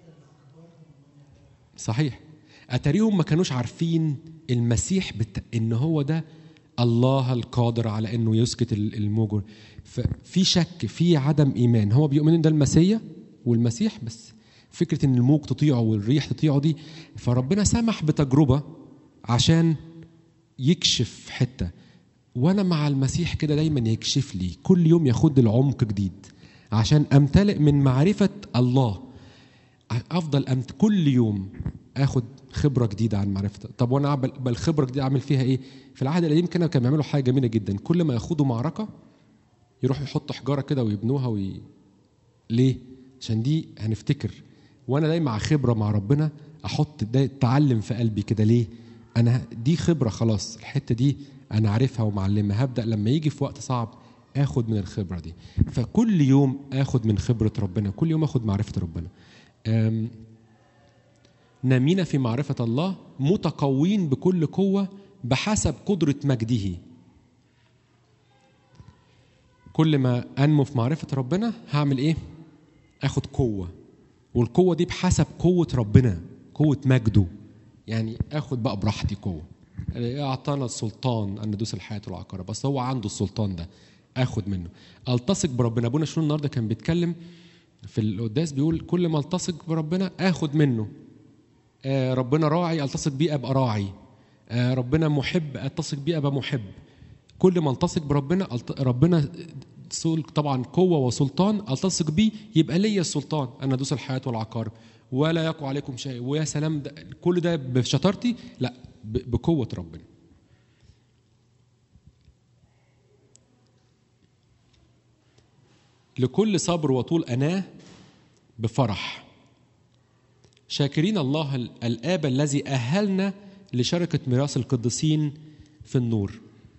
صحيح اتاريهم ما كانوش عارفين المسيح بت... ان هو ده الله القادر على انه يسكت ال- الموج ففي شك في عدم ايمان هو بيؤمن ان ده المسيا والمسيح بس فكره ان الموج تطيعه والريح تطيعه دي فربنا سمح بتجربه عشان يكشف حته وانا مع المسيح كده دايما يكشف لي كل يوم ياخد العمق جديد عشان امتلئ من معرفه الله افضل أمت كل يوم اخد خبره جديده عن معرفه طب وانا أعمل- بالخبره دي اعمل فيها ايه في العهد القديم كانوا كانوا بيعملوا حاجه جميله جدا كل ما ياخدوا معركه يروحوا يحطوا حجاره كده ويبنوها وي... ليه عشان دي هنفتكر وانا دايما مع خبره مع ربنا احط ده تعلم في قلبي كده ليه انا دي خبره خلاص الحته دي انا عارفها ومعلمها هبدا لما يجي في وقت صعب اخد من الخبره دي فكل يوم اخد من خبره ربنا كل يوم اخد معرفه ربنا أم، نامين في معرفة الله متقوين بكل قوة بحسب قدرة مجده كل ما أنمو في معرفة ربنا هعمل إيه؟ آخد قوة والقوة دي بحسب قوة ربنا قوة مجده يعني آخد بقى براحتي قوة أعطانا السلطان أن ندوس الحياة والعقارة بس هو عنده السلطان ده آخد منه ألتصق بربنا أبونا شنو النهاردة كان بيتكلم في القداس بيقول كل ما التصق بربنا آخد منه آه، ربنا راعي التصق بيه ابقى راعي آه، ربنا محب التصق بيه ابقى محب كل ما التصق بربنا ألت- ربنا سل- طبعا قوه وسلطان التصق بيه يبقى ليا السلطان انا ادوس الحياه والعقار ولا يقع عليكم شيء ويا سلام ده كل ده بشطارتي لا ب- بقوه ربنا لكل صبر وطول اناه بفرح شاكرين الله ال- الآب الذي أهلنا لشركة ميراث القديسين في النور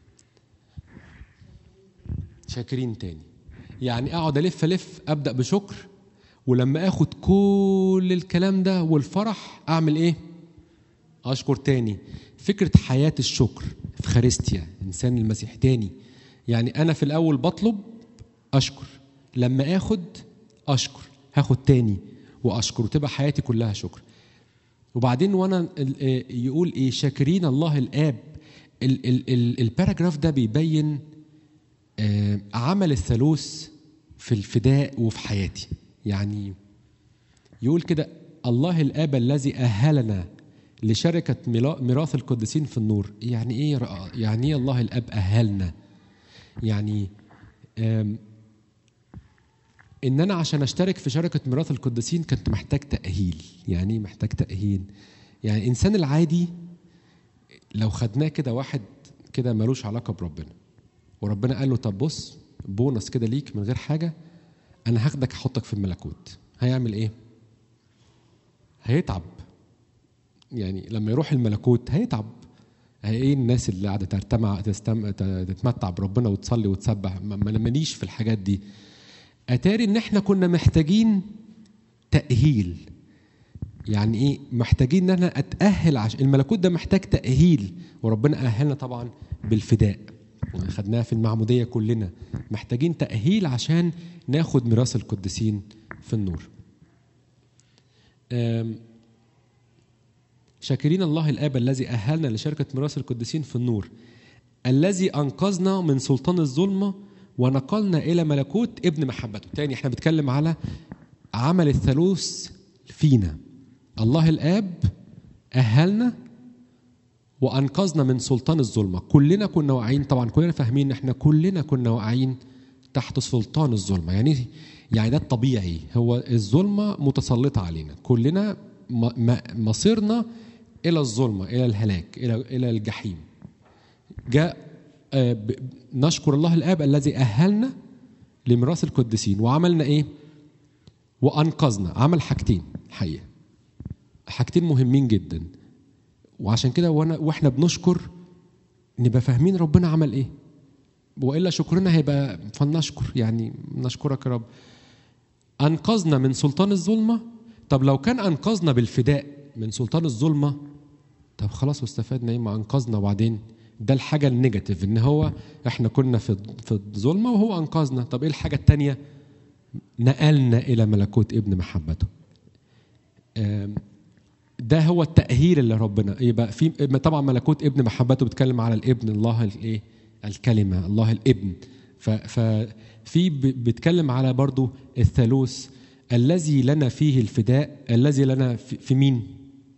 شاكرين تاني يعني أقعد ألف ألف أبدأ بشكر ولما أخد كل الكلام ده والفرح أعمل إيه؟ أشكر تاني فكرة حياة الشكر في خارستيا إنسان المسيح تاني يعني أنا في الأول بطلب أشكر لما آخد أشكر هاخد تاني وأشكر وتبقى حياتي كلها شكر وبعدين وانا ال- آه، يقول ايه شاكرين الله الاب ال- ال- ال- الباراجراف ده بيبين آه، عمل الثالوث في الفداء وفي حياتي يعني يقول كده الله الاب الذي اهلنا لشركه ملا- ميراث القديسين في النور يعني ايه يا رأ- يعني ايه الله الاب اهلنا يعني آم، ان انا عشان اشترك في شركه ميراث القديسين كنت محتاج تاهيل يعني ايه محتاج تاهيل يعني الانسان العادي لو خدناه كده واحد كده ملوش علاقه بربنا وربنا قال له طب بص بونص كده ليك من غير حاجه انا هاخدك احطك في الملكوت هيعمل ايه هيتعب يعني لما يروح الملكوت هيتعب هي ايه الناس اللي قاعده ترتمع تستم... تتمتع بربنا وتصلي وتسبح ما ما- ماليش في الحاجات دي اتاري ان احنا كنا محتاجين تاهيل يعني ايه محتاجين ان انا اتاهل عشان الملكوت ده محتاج تاهيل وربنا اهلنا طبعا بالفداء خدناها في المعموديه كلنا محتاجين تاهيل عشان ناخد ميراث القديسين في النور أم، شاكرين الله الاب الذي اهلنا لشركه ميراث القديسين في النور الذي انقذنا من سلطان الظلمه ونقلنا الى ملكوت ابن محبته تاني احنا بنتكلم على عمل الثالوث فينا الله الاب اهلنا وانقذنا من سلطان الظلمه كلنا كنا واقعين طبعا كلنا فاهمين ان احنا كلنا كنا واقعين تحت سلطان الظلمه يعني يعني ده الطبيعي هو الظلمه متسلطه علينا كلنا م- م- مصيرنا الى الظلمه الى الهلاك الى الى الجحيم جاء آه، ب- نشكر الله الاب الذي اهلنا لميراث القديسين وعملنا ايه وانقذنا عمل حاجتين الحقيقه حاجتين مهمين جدا وعشان كده وانا واحنا بنشكر نبقى فاهمين ربنا عمل ايه والا شكرنا هيبقى فلنشكر يعني نشكرك يا رب انقذنا من سلطان الظلمه طب لو كان انقذنا بالفداء من سلطان الظلمه طب خلاص واستفدنا ايه ما انقذنا وبعدين ده الحاجه النيجاتيف ان هو احنا كنا في في الظلمه وهو انقذنا طب ايه الحاجه الثانيه نقلنا الى ملكوت ابن محبته آم، ده هو التأهيل اللي ربنا يبقى في طبعا ملكوت ابن محبته بيتكلم على الابن الله الايه الكلمة الله الابن ف- ففي ب- بيتكلم على برضو الثالوث الذي لنا فيه الفداء الذي لنا في في مين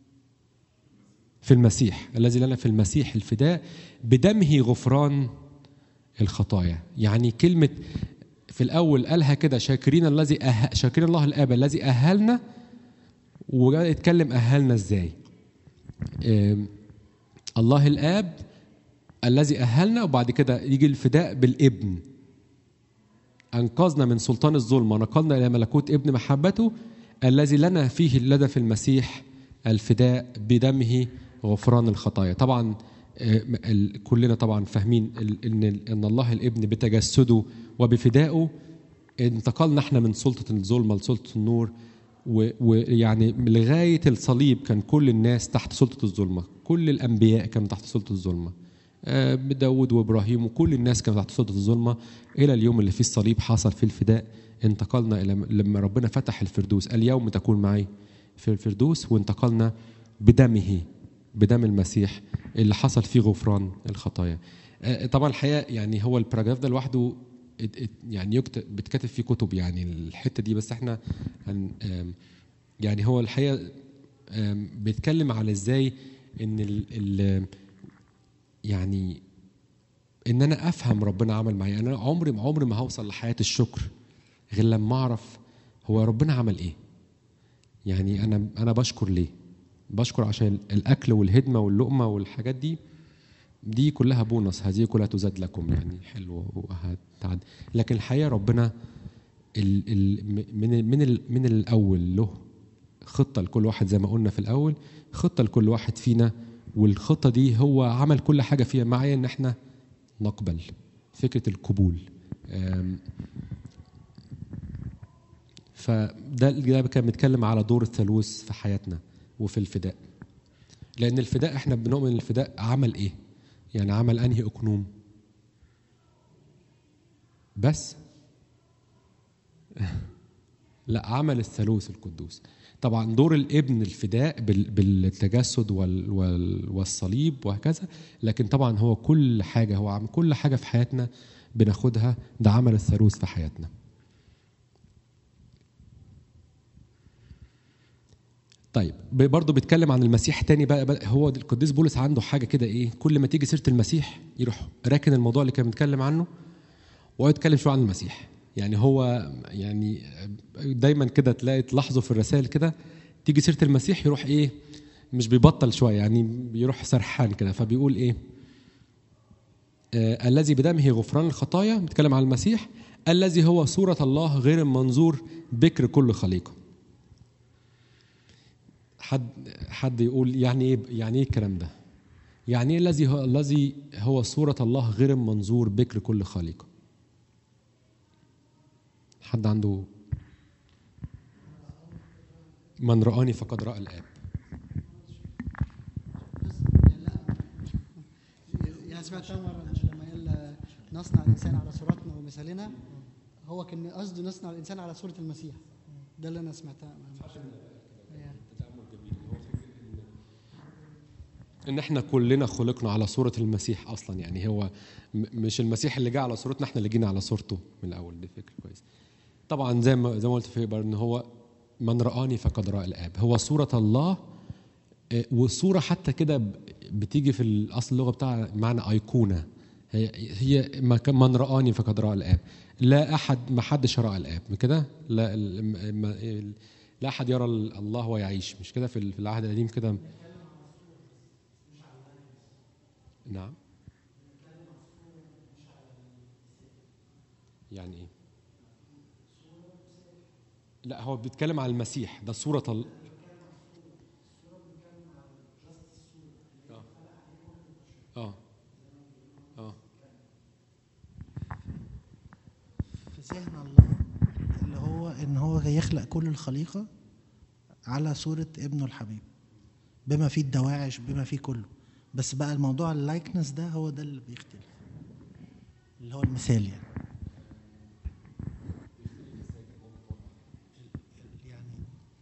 في المسيح الذي لنا في المسيح الفداء بدمه غفران الخطايا يعني كلمة في الأول قالها كده شاكرين الذي أه... شاكرين الله الآب الذي أهلنا وجاء يتكلم أهلنا إزاي آم، الله الآب الذي أهلنا وبعد كده يجي الفداء بالابن أنقذنا من سلطان الظلم ونقلنا إلى ملكوت ابن محبته الذي لنا فيه لدى في المسيح الفداء بدمه غفران الخطايا طبعا آه، ال- كلنا طبعا فاهمين ال- ان ان الله الابن بتجسده وبفدائه انتقلنا احنا من سلطه الظلمه لسلطه النور و- ويعني لغايه الصليب كان كل الناس تحت سلطه الظلمه كل الانبياء كانوا تحت سلطه الظلمه آه، داود وابراهيم وكل الناس كانوا تحت سلطه الظلمه الى اليوم اللي فيه الصليب حصل فيه الفداء انتقلنا الى لما ربنا فتح الفردوس اليوم تكون معي في الفردوس وانتقلنا بدمه بدم المسيح اللي حصل فيه غفران الخطايا آه، طبعا الحقيقه يعني هو الباراجراف ده لوحده ات- ات- يعني يكتب بتكتب فيه كتب يعني الحته دي بس احنا هن آم، يعني هو الحقيقه آم، بيتكلم على ازاي ان ال ال يعني ان انا افهم ربنا عمل معايا انا عمري عمري ما هوصل لحياه الشكر غير لما اعرف هو ربنا عمل ايه يعني انا انا بشكر ليه بشكر عشان الاكل والهدمه واللقمه والحاجات دي دي كلها بونص هذه كلها تزاد لكم يعني حلو وهتعد لكن الحقيقه ربنا ال ال من من ال من الاول له خطه لكل واحد زي ما قلنا في الاول خطه لكل واحد فينا والخطه دي هو عمل كل حاجه فيها معايا ان احنا نقبل فكره القبول أم، فده ده كان بيتكلم على دور الثالوث في حياتنا وفي الفداء لان الفداء احنا بنؤمن الفداء عمل ايه يعني عمل انهي اقنوم بس لا عمل الثالوث القدوس طبعا دور الابن الفداء بال- بالتجسد وال وال والصليب وهكذا لكن طبعا هو كل حاجه هو عم كل حاجه في حياتنا بناخدها ده عمل الثالوث في حياتنا طيب ب- برضه بيتكلم عن المسيح تاني بقى, بقى هو القديس بولس عنده حاجه كده ايه كل ما تيجي سيره المسيح يروح راكن الموضوع اللي كان بيتكلم عنه ويقعد يتكلم شويه عن المسيح يعني هو يعني دايما كده تلاقي تلاحظوا في الرسائل كده تيجي سيره المسيح يروح ايه مش بيبطل شويه يعني بيروح سرحان كده فبيقول ايه آه الذي بدمه غفران الخطايا بيتكلم عن المسيح الذي هو صورة الله غير المنظور بكر كل خليقة حد حد يقول يعني ايه يعني ايه الكلام ده؟ يعني ايه الذي هو الذي هو صورة الله غير المنظور بكر كل خليقة؟ حد عنده من رآني فقد رأى الآب يعني سمعتها مرة لما قال نصنع الإنسان على صورتنا ومثالنا هو كان قصده نصنع الإنسان على صورة المسيح ده اللي أنا سمعتها يعني. ان احنا كلنا خلقنا على صورة المسيح اصلا يعني هو م- مش المسيح اللي جه على صورتنا احنا اللي جينا على صورته من الاول دي فكرة كويس طبعا زي ما زي ما قلت في إبر ان هو من رآني فقد رأى الآب هو صورة الله آه، والصوره حتى كده ب- بتيجي في الاصل اللغه بتاع معنى ايقونه هي هي ما كان- من رآني فقد رأى الآب لا أحد ما حدش رأى الآب كده لا ال- م- ما- لا أحد يرى الله ويعيش مش كده في ال- في العهد القديم كده نعم يعني ايه لا هو بيتكلم عن المسيح ده صورة ال... اه اه اه في ذهن الله اللي هو ان هو يخلق كل الخليقه على صوره ابنه الحبيب بما فيه الدواعش بما فيه كله بس بقى الموضوع اللايكنس ده هو ده اللي بيختلف اللي هو المثال يعني يعني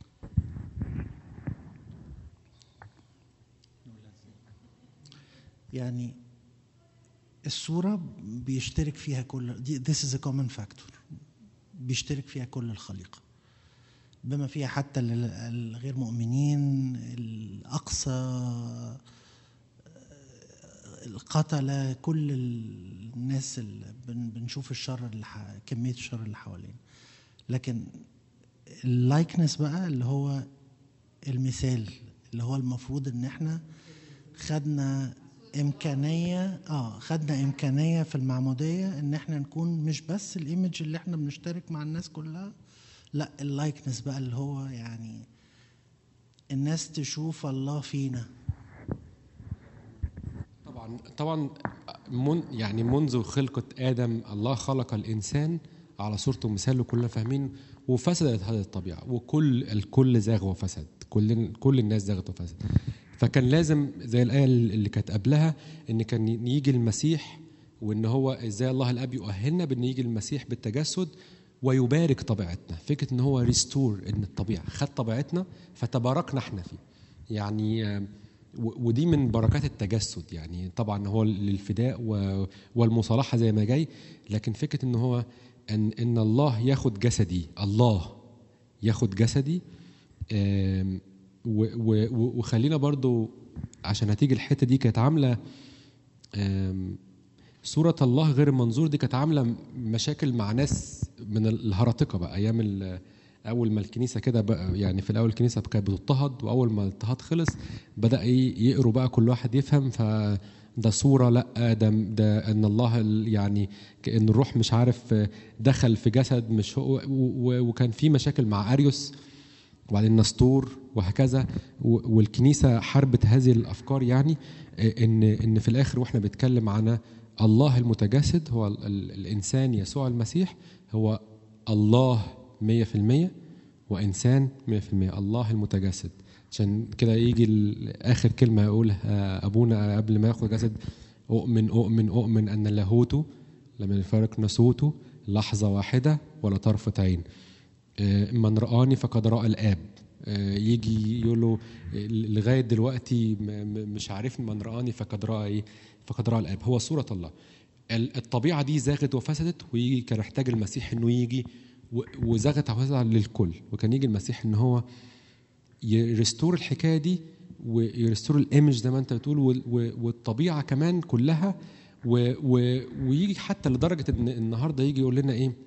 يعني الصورة بيشترك فيها كل دي this is a common factor بيشترك فيها كل الخليقة بما فيها حتى ال- الغير مؤمنين الأقصى القتلة كل الناس اللي بن- بنشوف الشر اللي ح- كمية الشر اللي حوالينا لكن اللايكنس بقى اللي هو المثال اللي هو المفروض ان احنا خدنا امكانيه اه خدنا امكانيه في المعموديه ان احنا نكون مش بس الايمج اللي احنا بنشترك مع الناس كلها لا اللايكنس بقى اللي هو يعني الناس تشوف الله فينا طبعا طبعا من يعني منذ خلقة آدم الله خلق الإنسان على صورته ومثاله كلنا فاهمين وفسدت هذه الطبيعة وكل الكل زاغ وفسد كل كل الناس زاغت وفسد فكان لازم زي الآية اللي كانت قبلها إن كان يجي المسيح وإن هو إزاي الله الآب يؤهلنا بإن يجي المسيح بالتجسد ويبارك طبيعتنا فكرة إن هو ريستور إن الطبيعة خد طبيعتنا فتباركنا إحنا فيه يعني آه، و- ودي من بركات التجسد يعني طبعا هو للفداء و- والمصالحه زي ما جاي لكن فكره ان هو ان ان الله ياخد جسدي الله ياخد جسدي آم، و- و- و- وخلينا برضو عشان هتيجي الحته دي كانت عامله آم، صورة الله غير المنظور دي كانت عاملة مشاكل مع ناس من الهرطقة بقى أيام ال- أول ما الكنيسة كده بقى يعني في الأول الكنيسة كانت بتضطهد وأول ما الاضطهاد خلص بدأ إيه يقروا بقى كل واحد يفهم فده صورة لا ده ده ان الله ال- يعني كان الروح مش عارف دخل في جسد مش هو و- و- وكان في مشاكل مع اريوس وبعدين نسطور وهكذا و- والكنيسه حاربت هذه الافكار يعني آه، ان ان في الاخر واحنا بنتكلم عن الله المتجسد هو ال- ال- الانسان يسوع المسيح هو الله 100% وانسان 100% الله المتجسد عشان كده يجي ال- اخر كلمه يقولها ابونا قبل ما ياخد جسد اؤمن اؤمن اؤمن ان لاهوته لم يفارق ناسوته لحظه واحده ولا طرفه عين آه، من رآني فقد رأى الآب آه، يجي يقول له آه، لغاية دلوقتي م- م- مش عارف من رآني فقد رأى إيه فقد رأى الآب هو صورة الله ال- الطبيعة دي زاغت وفسدت ويجي كان يحتاج المسيح إنه يجي و- وزاغت وفسدت للكل وكان يجي المسيح إن هو يرستور الحكايه دي ويرستور الايمج زي ما انت بتقول وال- و- والطبيعه كمان كلها و و ويجي حتى لدرجه ان النهارده يجي يقول لنا ايه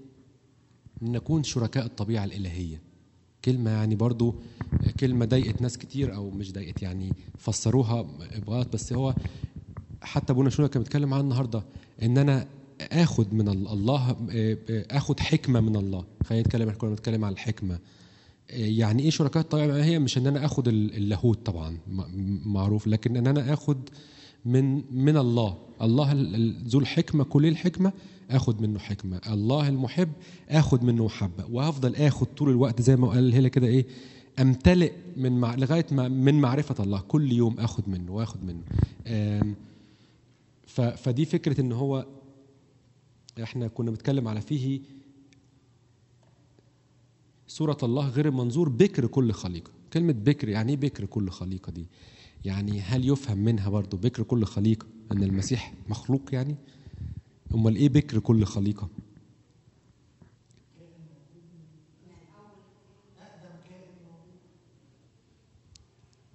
نكون شركاء الطبيعه الالهيه كلمه يعني برضو كلمه ضايقت ناس كتير او مش ضايقت يعني فسروها بغلط بس هو حتى ابونا شنو كان بيتكلم عنها النهارده ان انا اخد من ال- الله اخد حكمه من الله خلينا نتكلم احنا كنا بنتكلم عن الحكمه يعني ايه شركاء الطبيعه هي مش ان انا اخد ال- اللاهوت طبعا م- معروف لكن ان انا اخد من من الله الله ال- ال- ذو الحكمه كل الحكمه اخد منه حكمه الله المحب اخد منه محبه وهفضل اخد طول الوقت زي ما قال هلا كده ايه امتلئ من مع لغايه ما من معرفه الله كل يوم اخد منه واخد منه آم، ف- فدي فكره ان هو احنا كنا بنتكلم على فيه صورة الله غير المنظور بكر كل خليقة كلمة بكر يعني ايه بكر كل خليقة دي يعني هل يفهم منها برضو بكر كل خليقة أن المسيح مخلوق يعني أمال إيه بكر كل خليقة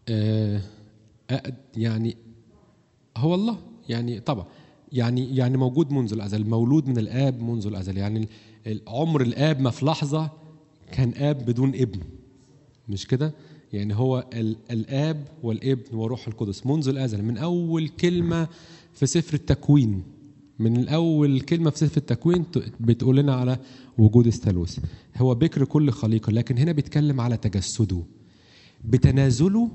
آه أقد- يعني هو الله يعني طبعا يعني يعني موجود منذ الازل مولود من الاب منذ الازل يعني ال- عمر الاب ما في لحظه كان اب بدون ابن مش كده يعني هو ال- الاب والابن وروح القدس منذ الازل من اول كلمه في سفر التكوين من الاول كلمه في سفر التكوين ت- بتقول لنا على وجود الثالوث هو بكر كل خليقه لكن هنا بيتكلم على تجسده بتنازله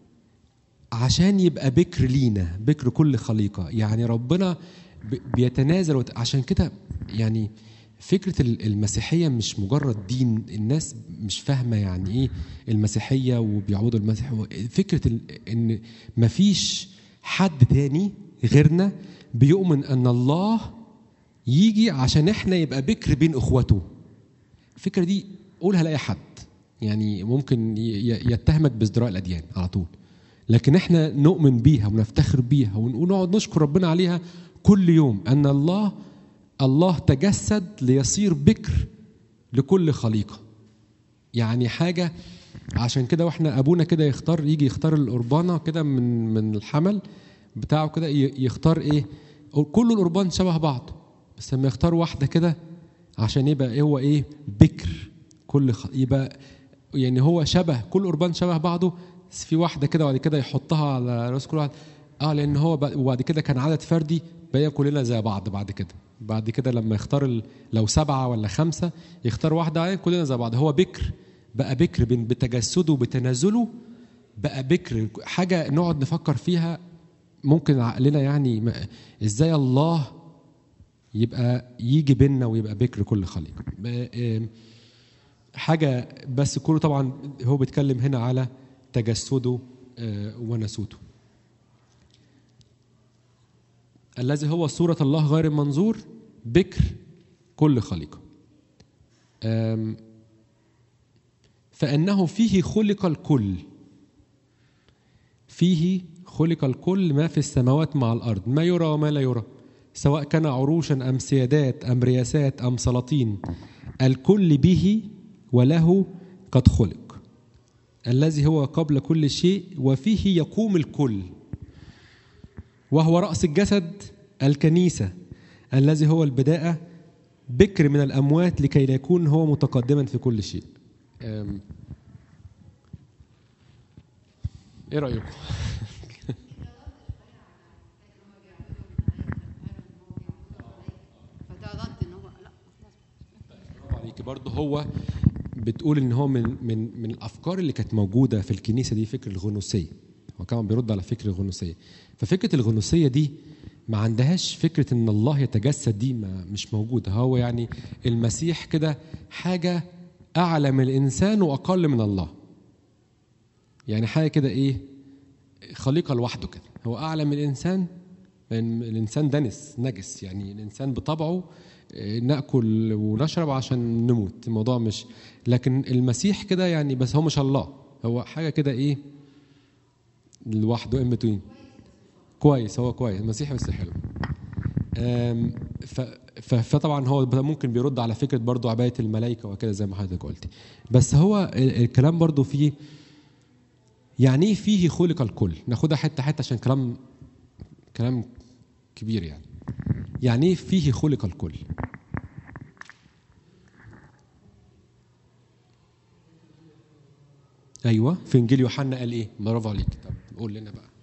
عشان يبقى بكر لينا بكر كل خليقة يعني ربنا ب- بيتنازل وت- عشان كده يعني فكرة ال- المسيحية مش مجرد دين الناس مش فاهمة يعني ايه المسيحية وبيعبدوا المسيح فكرة ال- ان مفيش حد تاني غيرنا بيؤمن ان الله يجي عشان احنا يبقى بكر بين اخوته الفكرة دي قولها لأي حد يعني ممكن ي- ي- يتهمك بازدراء الأديان على طول لكن احنا نؤمن بيها ونفتخر بيها ون- ونقعد نشكر ربنا عليها كل يوم أن الله الله تجسد ليصير بكر لكل خليقة يعني حاجة عشان كده واحنا أبونا كده يختار يجي يختار القربانة كده من من الحمل بتاعه كده ي- يختار إيه كل القربان شبه بعض بس لما يختار واحدة كده عشان يبقى هو ايه بكر كل خ... يبقى يعني هو شبه كل قربان شبه بعضه بس في واحده كده وبعد كده يحطها على راس كل واحد اه لان هو ب... وبعد كده كان عدد فردي بقى كلنا زي بعض بعد كده بعد كده لما يختار ال... لو سبعه ولا خمسه يختار واحده عليه كلنا زي بعض هو بكر بقى بكر بين بتجسده وبتنازله بقى بكر حاجه نقعد نفكر فيها ممكن عقلنا يعني ما... ازاي الله يبقى يجي بينا ويبقى بكر كل خليقة ب- آم، حاجة بس كله طبعا هو بيتكلم هنا على تجسده آه، وناسوته الذي هو صورة الله غير المنظور بكر كل خليقة آم، فإنه فيه خلق الكل فيه خلق الكل ما في السماوات مع الأرض ما يرى وما لا يرى سواء كان عروشا أم سيادات أم رياسات أم سلاطين الكل به وله قد خلق الذي هو قبل كل شيء وفيه يقوم الكل وهو رأس الجسد الكنيسة الذي هو البداءة بكر من الأموات لكي لا يكون هو متقدما في كل شيء أم. ايه رأيكم؟ فده رد ان هو لا خلاص برافو عليك برضه هو بتقول ان هو من من من الافكار اللي كانت موجوده في الكنيسه دي فكر الغنوصيه هو كمان بيرد على فكر الغنوصيه ففكره الغنوصيه دي ما عندهاش فكره ان الله يتجسد دي ما مش موجوده هو يعني المسيح كده حاجه اعلى من الانسان واقل من الله يعني حاجه كده ايه خليقه لوحده كده هو اعلى من الانسان لان الانسان دنس نجس يعني الانسان بطبعه آه، ناكل ونشرب عشان نموت الموضوع مش لكن المسيح كده يعني بس هو مش الله هو حاجه كده ايه لوحده ان بتوين كويس هو كويس المسيح بس حلو آم، ف- ف- فطبعا هو ممكن بيرد على فكره برضو عبايه الملائكه وكده زي ما حضرتك قلتي بس هو ال- الكلام برضو فيه يعني ايه فيه خلق الكل ناخدها حته حته عشان كلام كلام كبير يعني يعني ايه فيه خلق الكل ايوه في انجيل يوحنا قال ايه برافو عليك طب قول لنا بقى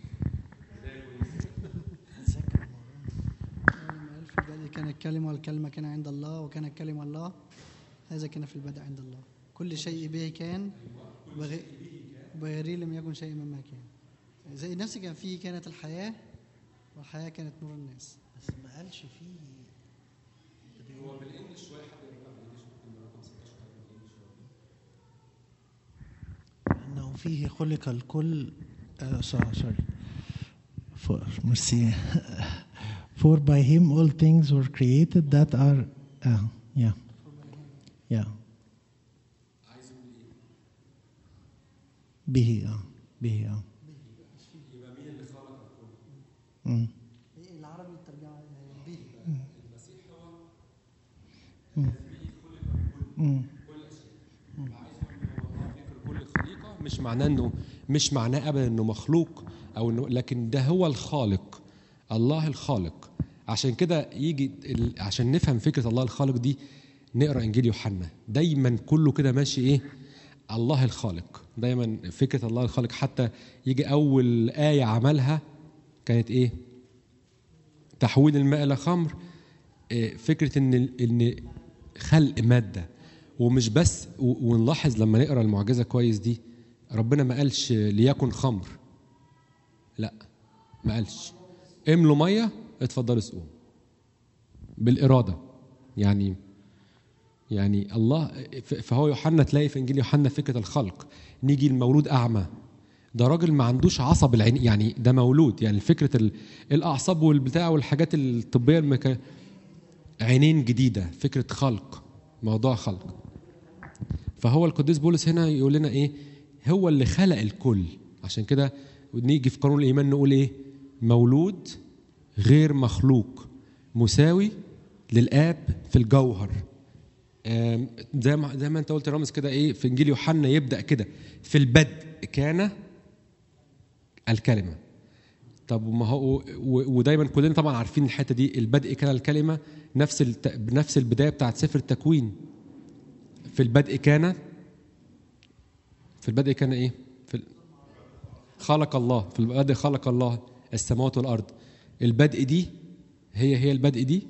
لما قال في البدء كان الكلمة والكلمة كان عند الله وكان الكلمة الله هذا كان في البدء عند الله كل شيء به كان وغي- وبغيره لم يكن شيء مما كان زي نفس كان فيه كانت الحياة والحياة كانت نور الناس بس ما قالش فيه انه فيه خلق الكل آه سوري for mercy for by him all things were created that are uh, yeah yeah به اه به اه مم. العربي ترجع به مم. كل خليقه مش مش معناه انه مش معناه ابدا انه مخلوق او انه لكن ده هو الخالق الله الخالق عشان كده يجي ال- عشان نفهم فكره الله الخالق دي نقرا انجيل يوحنا دايما كله كده ماشي ايه الله الخالق دايما فكره الله الخالق حتى يجي اول ايه عملها كانت ايه تحويل الماء الى خمر آه، فكره ان ان خلق ماده ومش بس و- ونلاحظ لما نقرا المعجزه كويس دي ربنا ما قالش ليكن خمر لا ما قالش املوا ميه اتفضلوا اسقوا بالاراده يعني يعني الله ف- فهو يوحنا تلاقي في انجيل يوحنا فكره الخلق نيجي المولود اعمى ده راجل ما عندوش عصب العين يعني ده مولود يعني فكره ال- الاعصاب والبتاع والحاجات الطبيه المكا... عينين جديده فكره خلق موضوع خلق فهو القديس بولس هنا يقول لنا ايه هو اللي خلق الكل عشان كده نيجي في قانون الايمان نقول ايه مولود غير مخلوق مساوي للاب في الجوهر آم، زي ما زي ما انت قلت يا رامز كده ايه في انجيل يوحنا يبدا كده في البدء كان الكلمه طب ما هو و- ودايما كلنا طبعا عارفين الحته دي البدء كان الكلمه نفس الت... نفس البدايه بتاعت سفر التكوين في البدء كان في البدء كان ايه في ال... خلق الله في البدء خلق الله السماوات والارض البدء دي هي هي البدء دي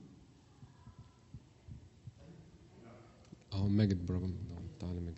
اهو ماجد برافو تعالى ماجد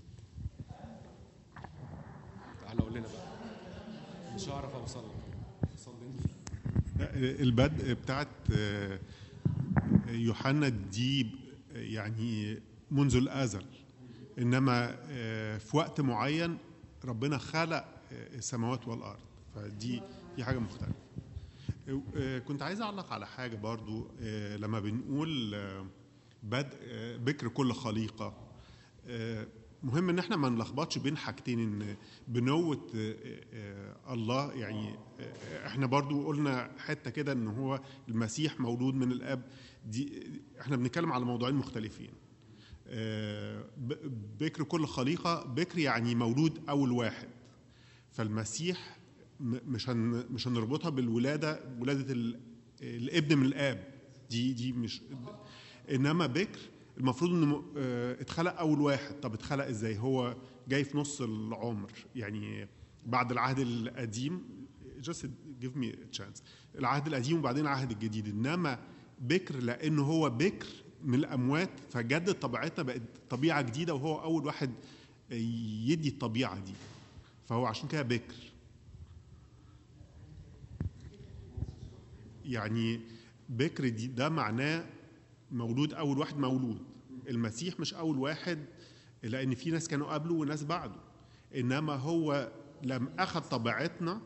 تعالى قول لنا بقى مش هعرف اوصل لك وصل انت البدء بتاعت آه، يوحنا دي يعني منذ الازل انما آه، في وقت معين ربنا خلق آه، السماوات والارض فدي دي حاجه مختلفه آه، كنت عايز اعلق على حاجه برضو آه، لما بنقول آه، بدء آه، بكر كل خليقه آه، مهم ان احنا ما نلخبطش بين حاجتين ان بنوة آه، آه، الله يعني آه، احنا برضو قلنا حته كده ان هو المسيح مولود من الاب دي احنا بنتكلم على موضوعين مختلفين آه، ب- بكر كل خليقه بكر يعني مولود اول واحد فالمسيح م- مش هن مش هنربطها بالولاده ولاده ال- الابن من الاب دي دي مش انما بكر المفروض انه آه، اتخلق اول واحد طب اتخلق ازاي هو جاي في نص العمر يعني بعد العهد القديم just give me a chance العهد القديم وبعدين العهد الجديد انما بكر لانه هو بكر من الاموات فجدد طبيعتنا بقت طبيعه جديده وهو اول واحد يدي الطبيعه دي فهو عشان كده بكر يعني بكر دي ده معناه مولود اول واحد مولود المسيح مش اول واحد لان في ناس كانوا قبله وناس بعده انما هو لم اخذ طبيعتنا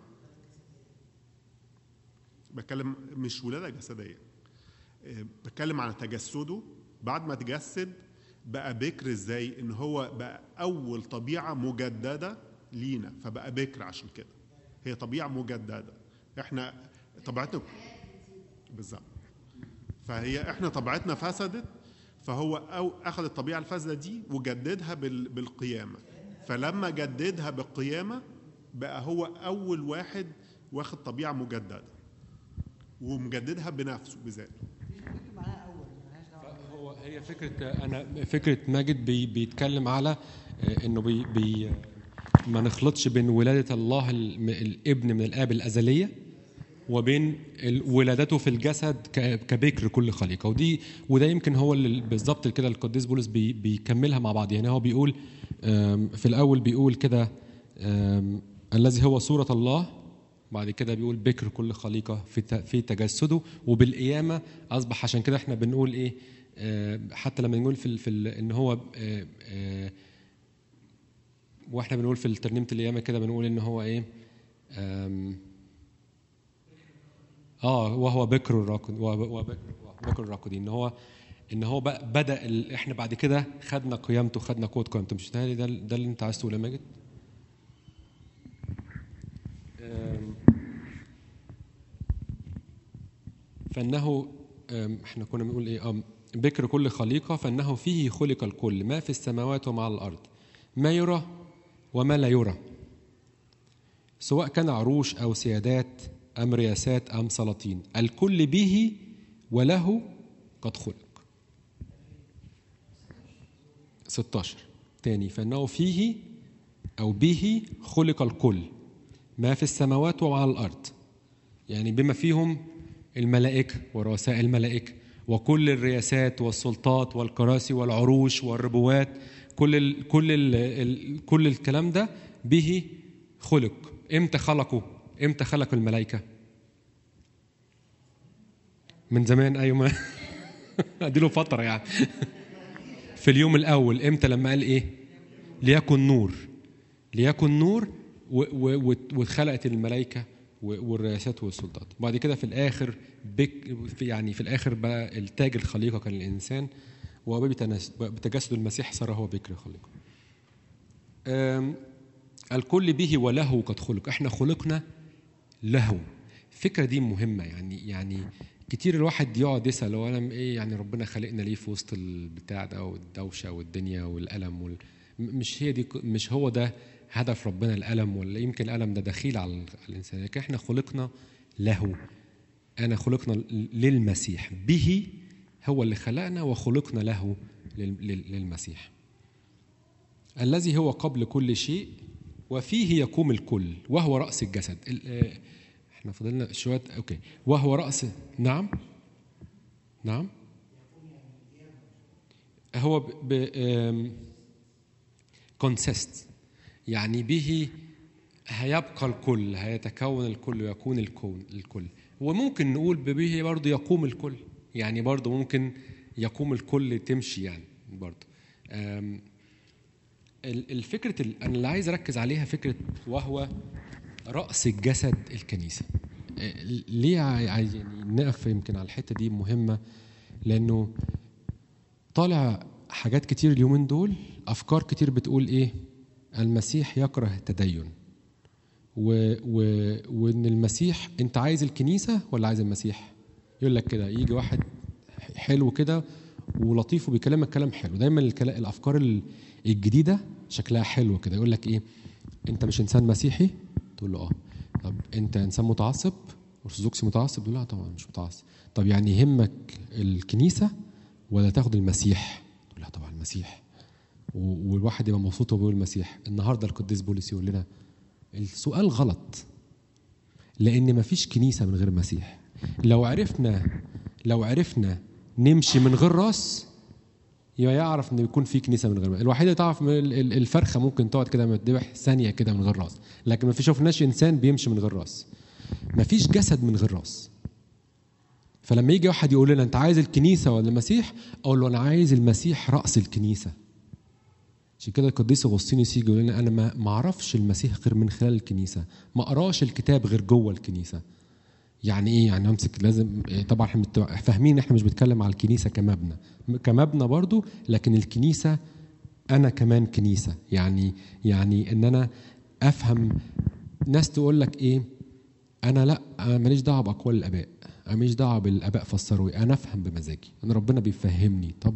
بتكلم مش ولاده جسديه آه، بتكلم عن تجسده بعد ما تجسد بقى بكر ازاي ان هو بقى اول طبيعه مجدده لينا فبقى بكر عشان كده هي طبيعه مجدده احنا طبيعتنا بالظبط فهي احنا طبيعتنا فسدت فهو أو اخذ الطبيعه الفاسده دي وجددها بال- بالقيامه فلما جددها بالقيامه بقى هو اول واحد واخد طبيعه مجدده ومجددها بنفسه بذاته هو هي فكره انا فكره ماجد بي بيتكلم على آه، انه بي بي ما نخلطش بين ولاده الله الم- الابن من الاب الازليه وبين ال- ولادته في الجسد ك- كبكر كل خليقه ودي وده يمكن هو اللي بالظبط كده القديس بولس بي بيكملها مع بعض يعني هو بيقول آم، في الاول بيقول كده آم، الذي هو صوره الله بعد كده بيقول بكر كل خليقه في ت- في تجسده وبالقيامه اصبح عشان كده احنا بنقول ايه آه، حتى لما نقول في ال- في ال- ان هو آه، آه، واحنا بنقول في ترنيمه القيامه كده بنقول ان هو ايه آم، اه وهو بكر الراكد وهو بكر بكر الراكدين ان هو ان هو بقى بدا ال... احنا بعد كده خدنا قيامته خدنا قوه قيامته مش ده ده, ده اللي انت عايز تقوله يا ماجد؟ آم، فانه آم، احنا كنا بنقول ايه آم، بكر كل خليقه فانه فيه خلق الكل ما في السماوات وما على الارض ما يرى وما لا يرى سواء كان عروش أو سيادات أم رياسات أم سلاطين الكل به وله قد خلق 16 تاني فإنه فيه أو به خلق الكل ما في السماوات وعلى الأرض يعني بما فيهم الملائكة ورؤساء الملائكة وكل الرياسات والسلطات والكراسي والعروش والربوات كل ال كل ال ال كل الكلام ده به خلق امتى خلقوا امتى خلق الملائكة من زمان ايوه ما اديله فترة يعني في اليوم الاول امتى لما قال ايه ليكن نور ليكن نور و- و- و- واتخلقت الملائكه و- والرئاسات والسلطات بعد كده في الاخر بك في يعني في الاخر بقى التاج الخليقه كان الانسان وبتنس- بتجسد المسيح صار هو بكر الخليقه أم، الكل به وله قد خلق احنا خلقنا له الفكره دي مهمه يعني يعني كتير الواحد يقعد يسال هو انا ايه يعني ربنا خلقنا ليه في وسط البتاع ده والدوشه والدنيا والالم وال... م- مش هي دي مش هو ده هدف ربنا الالم ولا يمكن الالم ده دخيل على ال- على الانسان لكن احنا خلقنا له انا خلقنا للمسيح به هو اللي خلقنا وخلقنا له لل- لل- للمسيح الذي هو قبل كل شيء وفيه يقوم الكل وهو رأس الجسد ال- آه، احنا فضلنا شوية اوكي وهو رأس نعم نعم هو ب, ب... آم، consist يعني به هيبقى الكل هيتكون الكل ويكون الكون الكل وممكن نقول به برضه يقوم الكل يعني برضه ممكن يقوم الكل تمشي يعني برضه آم، ال- الفكرة ال- أنا اللي عايز أركز عليها فكرة وهو رأس الجسد الكنيسة آه، ليه عاي- عايز يعني نقف يمكن على الحتة دي مهمة لأنه طالع حاجات كتير اليومين دول أفكار كتير بتقول إيه المسيح يكره التدين و و وإن المسيح أنت عايز الكنيسة ولا عايز المسيح يقول لك كده يجي واحد حلو كده ولطيف وبيكلمك كلام حلو دايما الكلا- الافكار ال- الجديده شكلها حلو كده يقول لك ايه انت مش انسان مسيحي تقول له اه طب انت انسان متعصب ارثوذكسي متعصب تقول لا طبعا مش متعصب طب يعني يهمك الكنيسه ولا تاخد المسيح تقول لا طبعا المسيح و- والواحد يبقى مبسوط وهو بيقول المسيح النهارده القديس بولس يقول لنا السؤال غلط لان مفيش كنيسه من غير مسيح لو عرفنا لو عرفنا نمشي من غير راس يبقى يعرف ان يكون في كنيسه من غير راس الوحيد اللي تعرف من ال- ال- الفرخه ممكن تقعد كده متذبح ثانيه كده من غير راس لكن ما في شفناش انسان بيمشي من غير راس مفيش جسد من غير راس فلما يجي واحد يقول لنا انت عايز الكنيسه ولا المسيح اقول له انا عايز المسيح راس الكنيسه عشان كده القديس اغسطينوس يجي يقول لنا انا ما ما اعرفش المسيح غير من خلال الكنيسه ما اقراش الكتاب غير جوه الكنيسه يعني ايه يعني امسك لازم إيه، طبعا احنا مت- فاهمين ان احنا مش بنتكلم على الكنيسه كمبنى كمبنى برضو لكن الكنيسه انا كمان كنيسه يعني يعني ان انا افهم ناس تقول لك ايه انا لا انا ماليش دعوه باقوال الاباء انا ماليش دعوه بالاباء فسروا ايه انا افهم بمزاجي انا ربنا بيفهمني طب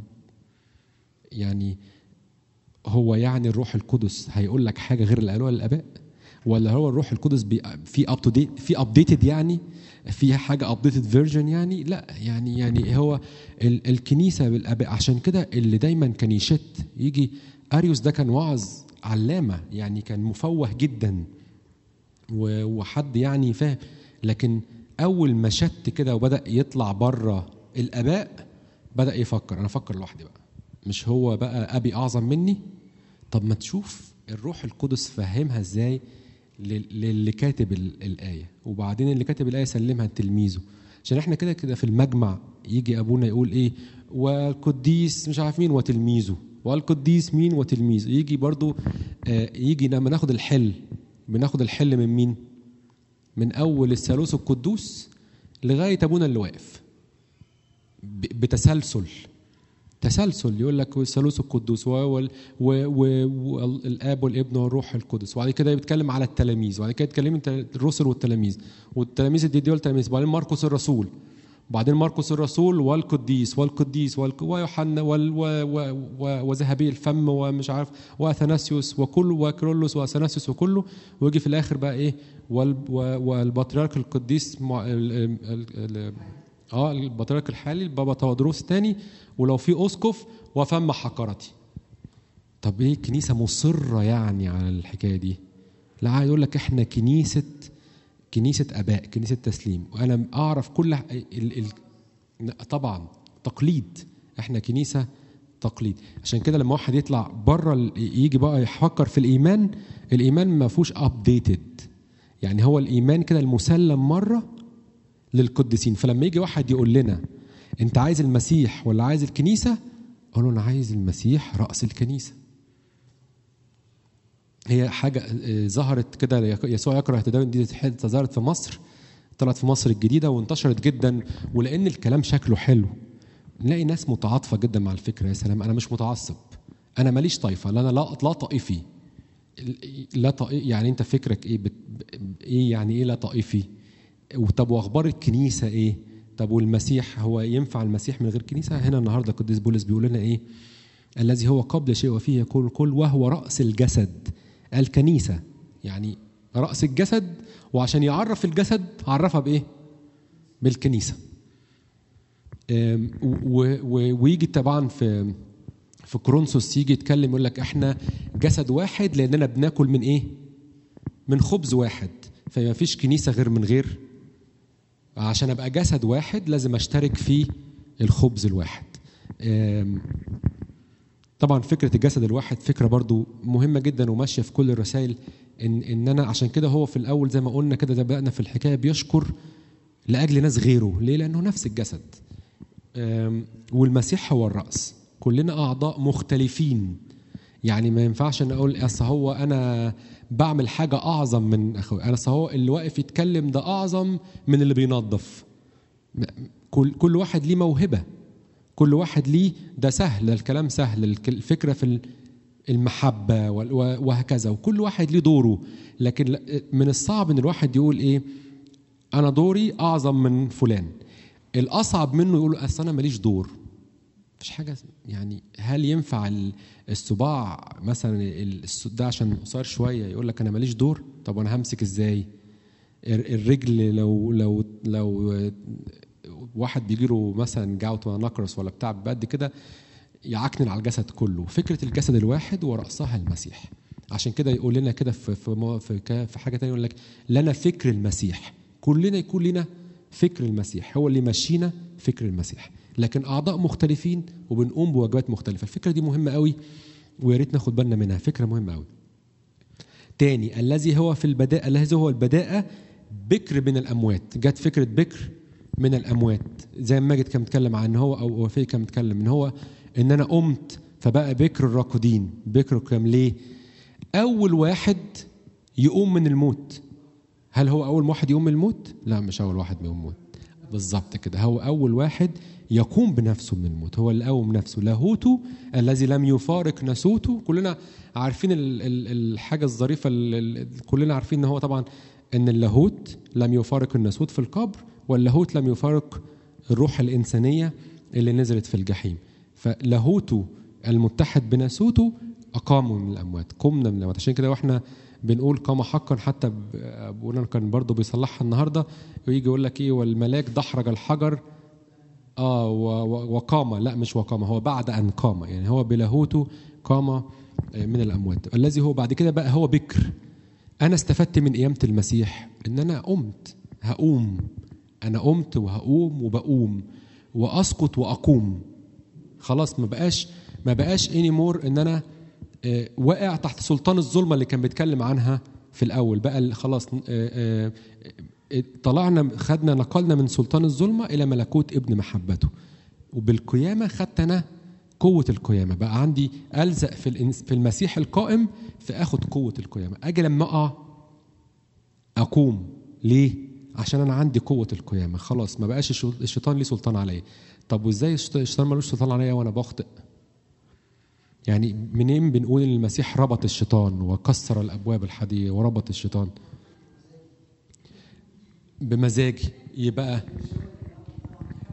يعني هو يعني الروح القدس هيقول لك حاجه غير اللي قالوها الاباء ولا هو الروح القدس بي في اب تو ديت في ابديتد يعني في حاجه ابديتد فيرجن يعني لا يعني يعني هو ال الكنيسه بالاباء عشان كده اللي دايما كان يشت يجي اريوس ده كان واعظ علامه يعني كان مفوه جدا و- وحد يعني فاهم لكن اول ما شت كده وبدا يطلع بره الاباء بدا يفكر انا افكر لوحدي بقى مش هو بقى ابي اعظم مني طب ما تشوف الروح القدس فهمها ازاي لل- للي كاتب ال- الايه وبعدين اللي كاتب الايه سلمها لتلميذه عشان احنا كده كده في المجمع يجي ابونا يقول ايه والقديس مش عارف مين وتلميذه والقديس مين وتلميذه يجي برضو آه، يجي لما ناخد الحل بناخد الحل من مين من اول الثالوث القدوس لغايه ابونا اللي واقف ب- بتسلسل تسلسل يقول لك الثالوث القدوس والاب والابن والروح القدس وبعد كده بيتكلم على التلاميذ وبعد كده يتكلم الرسل والتلاميذ والتلاميذ دي دول تلاميذ وبعدين مرقس الرسول وبعدين مرقس الرسول والقديس والقديس والك- ويوحنا وال- و- و- و- وذهبي الفم ومش عارف واثناسيوس وكل وكرولوس واثناسيوس وكله ويجي في الاخر بقى ايه وال- و- والبطريرك القديس مع- ال- ال- ال- اه البطريرك الحالي البابا تودروس الثاني ولو في اسقف وفم حقرتي طب ايه الكنيسه مصره يعني على الحكايه دي لا عايز يقول لك احنا كنيسه كنيسه اباء كنيسه تسليم وانا اعرف كل ح- ال ال طبعا تقليد احنا كنيسه تقليد عشان كده لما واحد يطلع بره ال- يجي بقى يفكر في الايمان الايمان ما فيهوش ابديتد يعني هو الايمان كده المسلم مره للقديسين فلما يجي واحد يقول لنا انت عايز المسيح ولا عايز الكنيسه اقول له انا عايز المسيح راس الكنيسه هي حاجه آه، ظهرت كده يسوع يكره التدين دي حته ظهرت في مصر طلعت في مصر الجديده وانتشرت جدا ولان الكلام شكله حلو نلاقي ناس متعاطفه جدا مع الفكره يا سلام انا مش متعصب انا ماليش طائفه لا انا لا لا طائفي لا طائفي يعني انت فكرك ايه بت... ايه يعني ايه لا طائفي طب واخبار الكنيسه ايه طب والمسيح هو ينفع المسيح من غير كنيسه هنا النهارده القديس بولس بيقول لنا ايه الذي هو قبل شيء وفيه يكون الكل وهو راس الجسد الكنيسه يعني راس الجسد وعشان يعرف الجسد عرفها بايه بالكنيسه أم، و- و- ويجي طبعا في في كورنثوس يجي يتكلم يقول لك احنا جسد واحد لاننا بناكل من ايه من خبز واحد فما فيش كنيسه غير من غير عشان ابقى جسد واحد لازم اشترك في الخبز الواحد أم، طبعا فكره الجسد الواحد فكره برضو مهمه جدا وماشيه في كل الرسائل ان ان انا عشان كده هو في الاول زي ما قلنا كده زي ما بدانا في الحكايه بيشكر لاجل ناس غيره ليه لانه نفس الجسد أم، والمسيح هو الراس كلنا اعضاء مختلفين يعني ما ينفعش ان اقول اصل هو انا بعمل حاجه اعظم من اخوي انا اصل هو اللي واقف يتكلم ده اعظم من اللي بينظف كل كل واحد ليه موهبه كل واحد ليه ده سهل ده الكلام سهل الك- الفكره في ال- المحبه وال- و- وهكذا وكل واحد ليه دوره لكن لا- من الصعب ان الواحد يقول ايه انا دوري اعظم من فلان الاصعب منه يقول اصل انا ماليش دور مفيش حاجه يعني هل ينفع ال- الصباع مثلا ال- الس- ده عشان قصير شويه يقول لك انا ماليش دور طب وانا همسك ازاي الر- الرجل لو لو لو واحد بيجي له مثلا جاوت ولا نقرس ولا بتاع بقد كده يعكنن على الجسد كله فكره الجسد الواحد وراسها المسيح عشان كده يقول لنا كده في في مو- في, ك- في حاجه تانية يقول لك لنا فكر المسيح كلنا يكون لنا فكر المسيح هو اللي ماشينا فكر المسيح لكن اعضاء مختلفين وبنقوم بواجبات مختلفه الفكره دي مهمه قوي ويا ريت ناخد بالنا منها فكره مهمه قوي تاني الذي هو في البداء الذي هو البداءة بكر من الأموات جت فكرة بكر من الأموات زي ما ماجد كان متكلم عن هو أو وفي كان متكلم إن هو إن أنا قمت فبقى بكر الراقدين بكر كام ليه أول واحد يقوم من الموت هل هو أول واحد يقوم من الموت؟ لا مش أول واحد يقوم من الموت بالظبط كده هو أول واحد يقوم بنفسه من الموت هو اللي قوم نفسه لاهوته الذي لم يفارق ناسوته كلنا عارفين ال- ال- الحاجة الظريفة ال- ال- كلنا عارفين ان هو طبعا ان اللاهوت لم يفارق الناسوت في القبر واللاهوت لم يفارق الروح الإنسانية اللي نزلت في الجحيم فلاهوته المتحد بناسوته أقاموا من الأموات قمنا من الأموات عشان كده واحنا بنقول قام حقا حتى ب- ابونا كان برضه بيصلحها النهارده ويجي يقول لك ايه والملاك دحرج الحجر اه و- و- وقام لا مش وقام هو بعد ان قام يعني هو بلاهوته قام آه، من الاموات الذي هو بعد كده بقى هو بكر انا استفدت من قيامه المسيح ان انا قمت هقوم انا قمت وهقوم وبقوم واسقط واقوم خلاص ما بقاش ما بقاش اني مور ان انا آه، واقع تحت سلطان الظلمه اللي كان بيتكلم عنها في الاول بقى ال- خلاص آه، آه، آه، طلعنا خدنا نقلنا من سلطان الظلمه الى ملكوت ابن محبته وبالقيامه خدت انا قوه القيامه بقى عندي الزق في الإنس- في المسيح القائم فاخد قوه القيامه اجي لما اقع اقوم ليه عشان انا عندي قوه القيامه خلاص ما بقاش الش- الشيطان ليه سلطان عليا طب وازاي الشيط- الشيطان ملوش سلطان عليا وانا بخطئ يعني منين بنقول ان المسيح ربط الشيطان وكسر الابواب الحديديه وربط الشيطان بمزاجي يبقى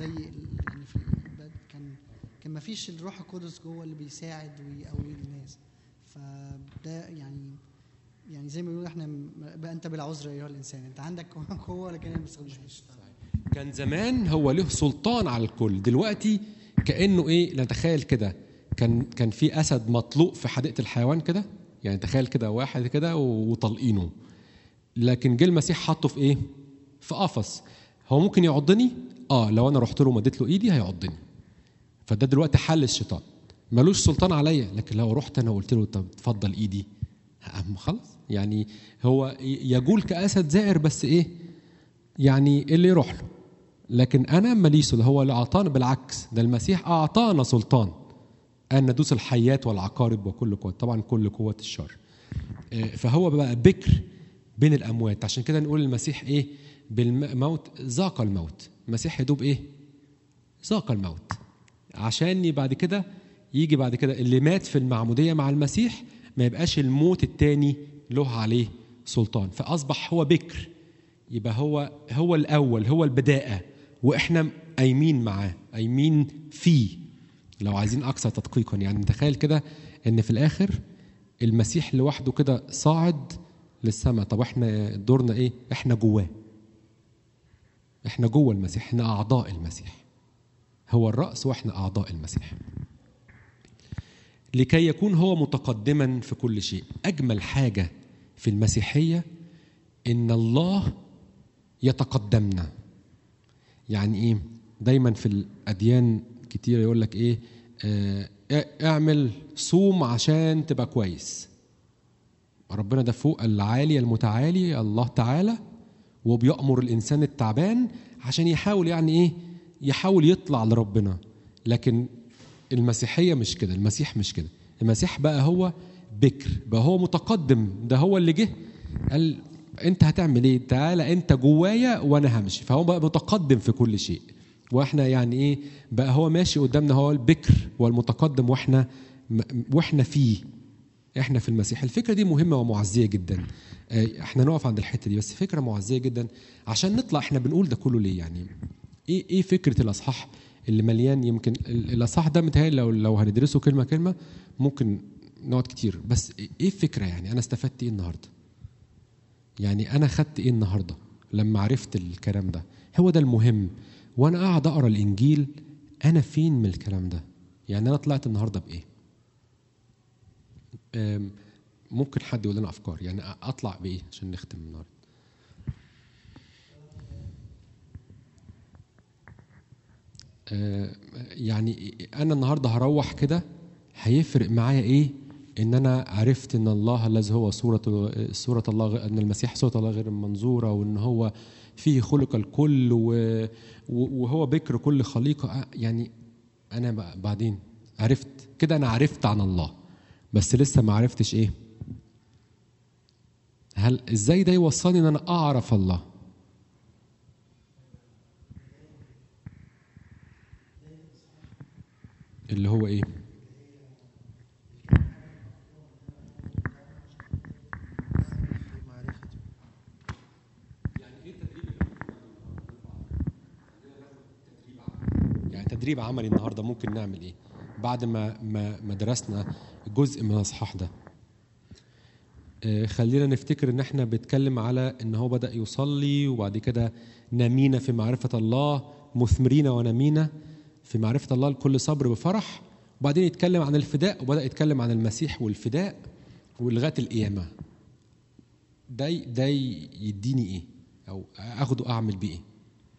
ال- يعني في البدء كان كان ما فيش الروح القدس جوه اللي بيساعد ويقوي الناس فده يعني يعني زي ما بيقولوا احنا م- بقى انت بالعذر ايها الانسان انت عندك قوه لكن ما بتستخدمهاش كان زمان هو له سلطان على الكل دلوقتي كانه ايه نتخيل كده كان كان في اسد مطلوق في حديقه الحيوان كده يعني تخيل كده واحد كده وطلقينه لكن جه المسيح حطه في ايه في قفص هو ممكن يعضني اه لو انا رحت له ومديت له ايدي هيعضني فده دلوقتي حل الشيطان ملوش سلطان عليا لكن لو رحت انا وقلت له طب اتفضل ايدي هم خلاص يعني هو يجول كاسد زائر بس ايه يعني اللي يروح له لكن انا ماليش ده هو اللي اعطانا بالعكس ده المسيح اعطانا سلطان ان ندوس الحيات والعقارب وكل قوه طبعا كل قوه الشر آه، فهو بقى بكر بين الاموات عشان كده نقول المسيح ايه بالموت ذاق الموت المسيح يدوب ايه ذاق الموت عشان بعد كده يجي بعد كده اللي مات في المعموديه مع المسيح ما يبقاش الموت التاني له عليه سلطان فاصبح هو بكر يبقى هو هو الاول هو البدايه واحنا قايمين معاه قايمين فيه لو عايزين اكثر تدقيقا يعني نتخيل كده ان في الاخر المسيح لوحده كده صاعد للسماء طب احنا دورنا ايه احنا جواه احنا جوه المسيح احنا اعضاء المسيح هو الراس واحنا اعضاء المسيح لكي يكون هو متقدما في كل شيء اجمل حاجه في المسيحيه ان الله يتقدمنا يعني ايه دايما في الاديان كتير يقول لك ايه آه اعمل صوم عشان تبقى كويس ربنا ده فوق العالي المتعالي الله تعالى وبيأمر الانسان التعبان عشان يحاول يعني ايه يحاول يطلع لربنا لكن المسيحيه مش كده المسيح مش كده المسيح بقى هو بكر بقى هو متقدم ده هو اللي جه قال انت هتعمل ايه تعالى انت جوايا وانا همشي فهو بقى متقدم في كل شيء واحنا يعني ايه بقى هو ماشي قدامنا هو البكر والمتقدم واحنا واحنا فيه احنا في المسيح الفكره دي مهمه ومعزيه جدا احنا نقف عند الحته دي بس فكره معزيه جدا عشان نطلع احنا بنقول ده كله ليه يعني ايه ايه فكره الاصحاح اللي مليان يمكن الاصحاح ده متهيألي لو لو هندرسه كلمه كلمه ممكن نقعد كتير بس ايه الفكره يعني انا استفدت ايه النهارده يعني انا خدت ايه النهارده لما عرفت الكلام ده هو ده المهم وانا قاعد اقرا الانجيل انا فين من الكلام ده يعني انا طلعت النهارده بايه ممكن حد يقول لنا افكار يعني اطلع بايه عشان نختم النهارده يعني انا النهارده هروح كده هيفرق معايا ايه ان انا عرفت ان الله الذي هو صوره صوره الله ان المسيح صوره الله غير المنظوره وان هو فيه خلق الكل وهو بكر كل خليقه يعني انا بعدين عرفت كده انا عرفت عن الله بس لسه ما عرفتش ايه هل ازاي ده يوصلني ان انا اعرف الله اللي هو ايه يعني تدريب عملي النهارده ممكن نعمل ايه بعد ما ما ما درسنا جزء من الاصحاح ده خلينا نفتكر ان احنا بنتكلم على ان هو بدا يصلي وبعد كده نامين في معرفه الله مثمرين ونامين في معرفه الله لكل صبر بفرح وبعدين يتكلم عن الفداء وبدا يتكلم عن المسيح والفداء ولغايه القيامه ده ده يديني ايه او اخده اعمل بيه ايه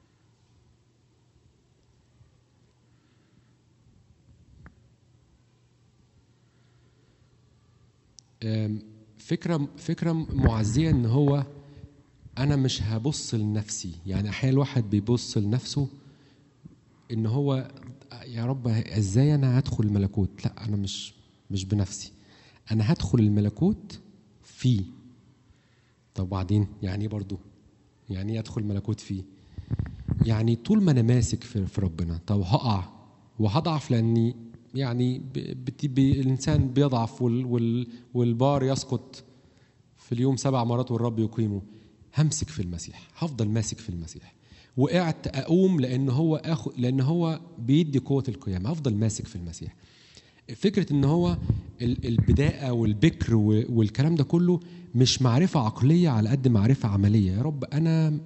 فكره فكره معزيه ان هو انا مش هبص لنفسي يعني احيانا الواحد بيبص لنفسه ان هو يا رب ازاي انا هدخل الملكوت لا انا مش مش بنفسي انا هدخل الملكوت فيه طب بعدين يعني ايه برضو يعني ايه ادخل الملكوت فيه يعني طول ما انا ماسك في, في ربنا طب هقع وهضعف لاني يعني الانسان بيضعف وال وال والبار يسقط في اليوم سبع مرات والرب يقيمه همسك في المسيح هفضل ماسك في المسيح وقعت اقوم لان هو اخو لان هو بيدي قوه القيامه افضل ماسك في المسيح فكره ان هو ال- البداءه والبكر و- والكلام ده كله مش معرفه عقليه على قد معرفه عمليه يا رب انا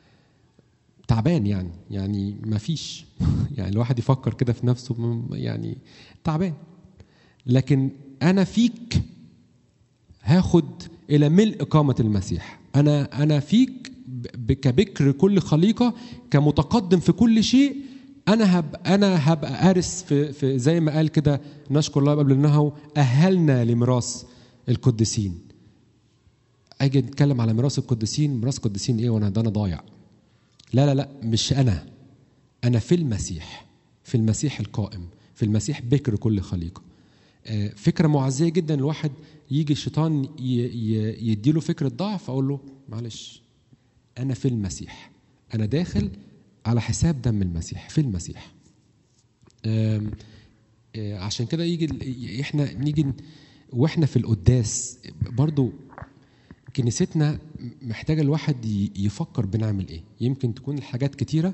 تعبان يعني يعني ما فيش يعني الواحد يفكر كده في نفسه م- يعني تعبان لكن انا فيك هاخد الى ملء قامه المسيح انا انا فيك ب- ب- كبكر كل خليقه كمتقدم في كل شيء انا هب انا هبقى ارث في, في زي ما قال كده نشكر الله قبل انه اهلنا لميراث القديسين اجي نتكلم على ميراث القديسين ميراث القديسين ايه وانا ده انا ضايع لا لا لا مش انا انا في المسيح في المسيح القائم في المسيح بكر كل خليقه آه، فكره معزيه جدا الواحد يجي الشيطان ي- ي- يديله فكره ضعف اقول له معلش انا في المسيح انا داخل على حساب دم المسيح في المسيح آم، آه، عشان كده يجي ال- احنا نيجي ن- واحنا في القداس برضو كنيستنا محتاجه الواحد ي- يفكر بنعمل ايه يمكن تكون الحاجات كتيره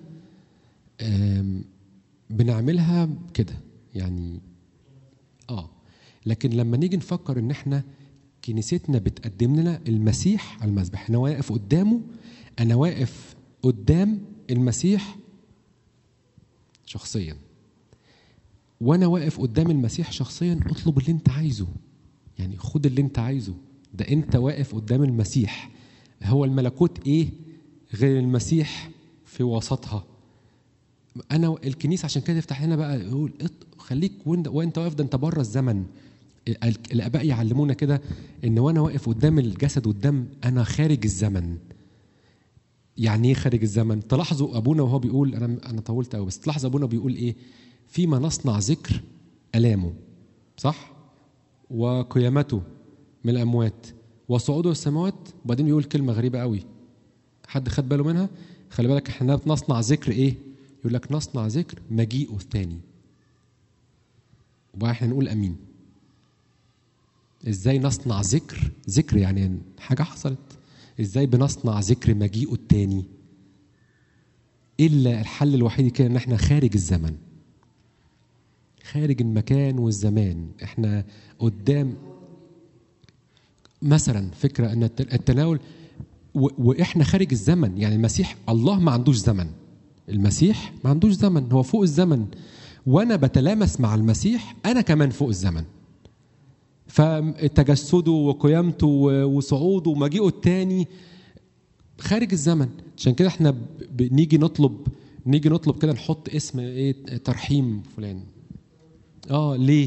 آم، بنعملها كده يعني اه لكن لما نيجي نفكر ان احنا كنيستنا بتقدم لنا المسيح على المذبح انا واقف قدامه انا واقف قدام المسيح شخصيا وانا واقف قدام المسيح شخصيا اطلب اللي انت عايزه يعني خد اللي انت عايزه ده انت واقف قدام المسيح هو الملكوت ايه غير المسيح في وسطها انا الكنيسه عشان كده تفتح لنا بقى يقول اط- خليك وانت وانت واقف ده انت بره الزمن ال- الاباء يعلمونا كده ان وانا واقف قدام الجسد والدم انا خارج الزمن يعني ايه خارج الزمن تلاحظوا ابونا وهو بيقول انا انا طولت قوي بس تلاحظوا ابونا بيقول ايه فيما نصنع ذكر الامه صح وقيامته من الاموات وصعوده السماوات وبعدين بيقول كلمه غريبه قوي حد خد باله منها خلي بالك احنا بنصنع ذكر ايه يقول لك نصنع ذكر مجيئه الثاني وبقى احنا نقول امين ازاي نصنع ذكر ذكر يعني حاجه حصلت ازاي بنصنع ذكر مجيئه الثاني الا الحل الوحيد كده ان احنا خارج الزمن خارج المكان والزمان احنا قدام مثلا فكره ان الت- التناول و- واحنا خارج الزمن يعني المسيح الله ما عندوش زمن المسيح ما عندوش زمن هو فوق الزمن وانا بتلامس مع المسيح انا كمان فوق الزمن فتجسده وقيامته و- وصعوده ومجيئه التاني خارج الزمن عشان كده احنا ب- بنيجي نطلب نيجي نطلب كده نحط اسم ايه ترحيم فلان اه ليه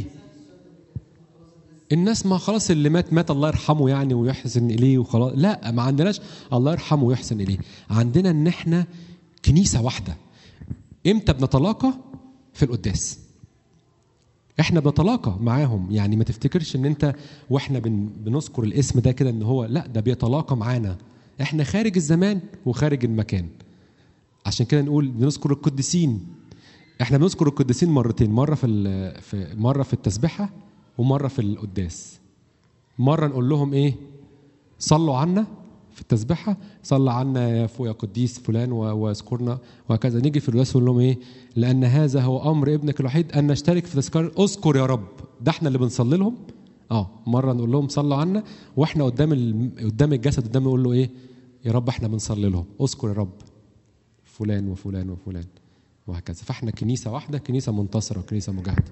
الناس ما خلاص اللي مات مات الله يرحمه يعني ويحسن اليه وخلاص لا ما عندناش الله يرحمه ويحسن اليه عندنا ان احنا كنيسه واحده امتى بنتلاقى في القداس احنا بنتلاقى معاهم يعني ما تفتكرش ان انت واحنا بن بنذكر الاسم ده كده ان هو لا ده بيتلاقى معانا احنا خارج الزمان وخارج المكان عشان كده نقول بنذكر القديسين احنا بنذكر القديسين مرتين مره في ال- في مره في التسبحه ومره في القداس مره نقول لهم ايه صلوا عنا في التسبحه صلى عنا يا فو يا قديس فلان و- واذكرنا وهكذا نيجي في القداس نقول لهم ايه لان هذا هو امر ابنك الوحيد ان نشترك في تذكار اذكر يا رب ده احنا اللي بنصلي لهم اه مره نقول لهم صلوا عنا واحنا قدام ال... قدام الجسد قدام نقول له ايه يا رب احنا بنصلي لهم اذكر يا رب فلان وفلان وفلان وهكذا فاحنا كنيسه واحده كنيسه منتصره كنيسه مجاهده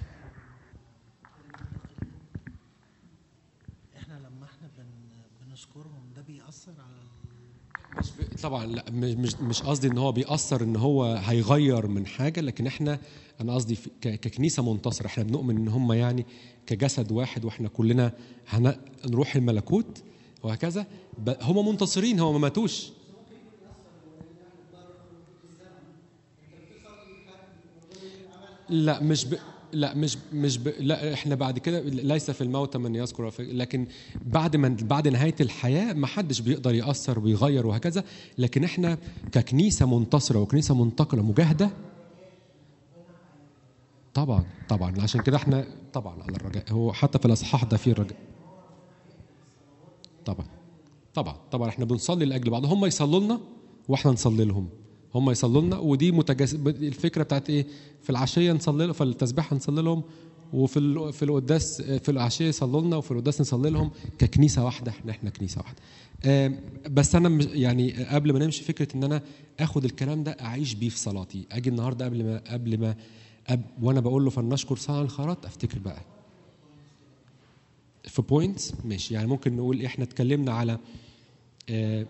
احنا لما احنا بن بنذكرهم ده بيأثر على مش ب... طبعا لا مش مش مش قصدي ان هو بيأثر ان هو هيغير من حاجه لكن احنا انا قصدي في- ك... ككنيسه منتصره احنا بنؤمن ان هم يعني كجسد واحد واحنا كلنا هن... نروح الملكوت وهكذا ب... هم منتصرين هم ما ماتوش لا مش ب... لا مش مش ب... لا احنا بعد كده ليس في الموتى من يذكر في... لكن بعد ما بعد نهايه الحياه ما حدش بيقدر ياثر ويغير وهكذا لكن احنا ككنيسه منتصره وكنيسه منتقله مجاهده طبعا طبعا عشان كده احنا طبعا على الرجاء هو حتى في الاصحاح ده فيه الرجاء طبعا طبعا طبعا احنا بنصلي لاجل بعض هم يصلوا لنا واحنا نصلي لهم هم يصلوا لنا ودي متجس... الفكره بتاعت ايه في العشيه نصلي لهم في التسبيحه نصلي لهم وفي ال... في القداس في العشيه يصلوا لنا وفي القداس نصلي لهم ككنيسه واحده احنا احنا كنيسه واحده آم، بس انا مش- يعني قبل ما نمشي فكره ان انا اخد الكلام ده اعيش بيه في صلاتي اجي النهارده قبل ما قبل ما أب... وانا بقول له فلنشكر صانع الخيرات افتكر بقى في بوينتس ماشي يعني ممكن نقول احنا اتكلمنا على آه،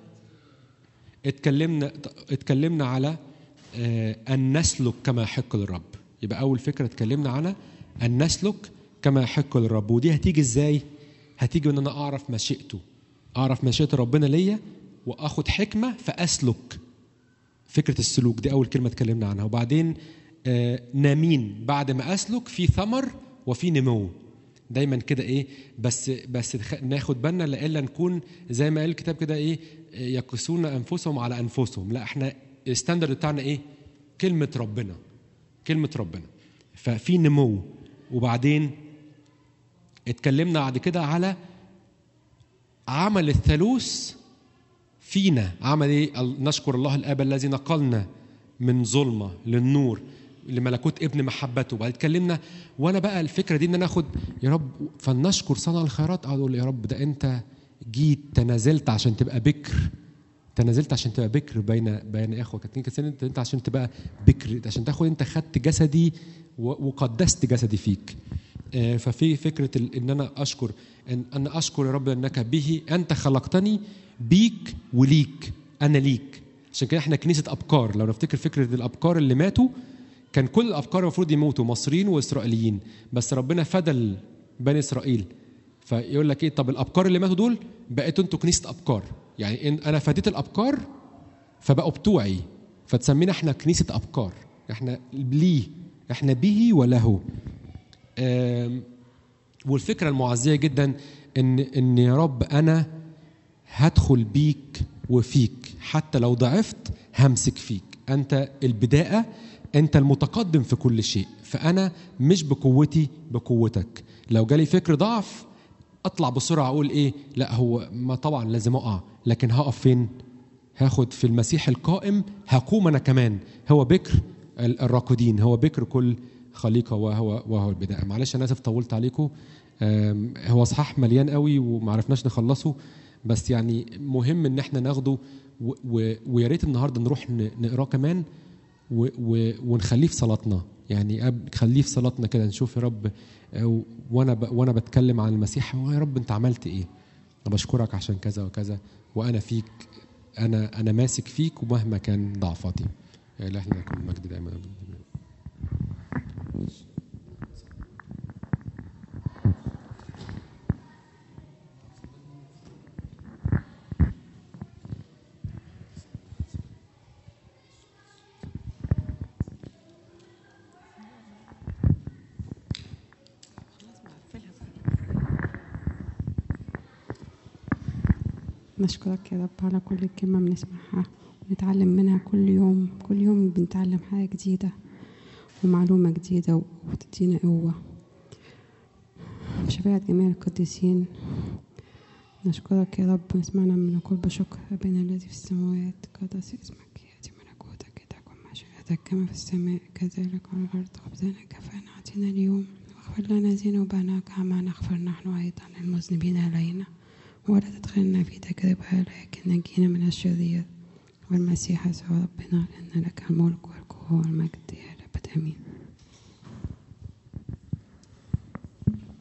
اتكلمنا اتكلمنا على آه، ان نسلك كما يحق للرب يبقى اول فكره اتكلمنا عنها ان نسلك كما يحق للرب ودي هتيجي ازاي هتيجي ان انا اعرف مشيئته اعرف مشيئه ربنا ليا واخد حكمه فاسلك فكره السلوك دي اول كلمه اتكلمنا عنها وبعدين آه، نامين بعد ما اسلك في ثمر وفي نمو دايما كده ايه بس بس نخ- ناخد بالنا لئلا نكون زي ما قال الكتاب كده ايه آه، يقسون انفسهم على انفسهم لا احنا الستاندرد بتاعنا ايه كلمه ربنا كلمه ربنا ففي نمو وبعدين اتكلمنا بعد كده على عمل الثالوث فينا عمل ايه ال- نشكر الله الاب الذي نقلنا من ظلمه للنور لملكوت ابن محبته وبعد اتكلمنا وانا بقى الفكره دي ان انا اخد يا رب فلنشكر صنع الخيرات اقعد اقول يا رب ده انت جيت تنازلت عشان تبقى بكر تنازلت عشان تبقى بكر بين بين اخوه كاتبين كتير انت انت عشان تبقى بكر عشان تاخد انت خدت جسدي و- وقدست جسدي فيك آه، ففي فكره ال- ان انا اشكر ان انا اشكر يا رب انك به انت خلقتني بيك وليك انا ليك عشان كده احنا كنيسه ابكار لو نفتكر فكره الابكار اللي ماتوا كان كل الابكار المفروض يموتوا مصريين واسرائيليين بس ربنا فدى بني اسرائيل فيقول لك ايه طب الابكار اللي ماتوا دول بقيتوا انتوا كنيسه ابكار يعني إن انا فديت الابكار فبقوا بتوعي فتسمينا احنا كنيسه ابكار احنا ليه احنا به وله آم، والفكره المعزيه جدا ان ان يا رب انا هدخل بيك وفيك حتى لو ضعفت همسك فيك انت البدايه انت المتقدم في كل شيء فانا مش بقوتي بقوتك لو جالي فكر ضعف اطلع بسرعه اقول ايه لا هو ما طبعا لازم اقع لكن هقف فين هاخد في المسيح القائم هقوم انا كمان هو بكر ال- الراكدين هو بكر كل خليقه وهو وهو البدايه معلش انا اسف طولت عليكم آم، هو صحاح مليان قوي وما عرفناش نخلصه بس يعني مهم ان احنا ناخده و- و- ويا ريت النهارده نروح ن- نقراه كمان و- و- ونخليه في صلاتنا يعني أب- خليه في صلاتنا كده نشوف يا رب آه، وانا ب- وانا بتكلم عن المسيح هو يا رب انت عملت ايه؟ انا بشكرك عشان كذا وكذا وانا فيك انا انا ماسك فيك ومهما كان ضعفاتي لا احنا نكون المجد دائما نشكرك يا رب على كل كلمة بنسمعها ونتعلم منها كل يوم كل يوم بنتعلم حاجة جديدة ومعلومة جديدة وتدينا قوة شفاعة جميع القديسين نشكرك يا رب ونسمعنا من كل بشكر أبينا الذي في السماوات قدس اسمك يأتي ملكوتك تكن مشيئتك كما في السماء كذلك على الأرض خبزنا كفانا أعطينا اليوم واغفر لنا ذنوبنا كما نغفر نحن أيضا للمذنبين علينا ولا تدخلنا في تجربة لكن نجينا من الشرير والمسيح يسوع ربنا لأن لك الملك والقوة والمجد يا رب آمين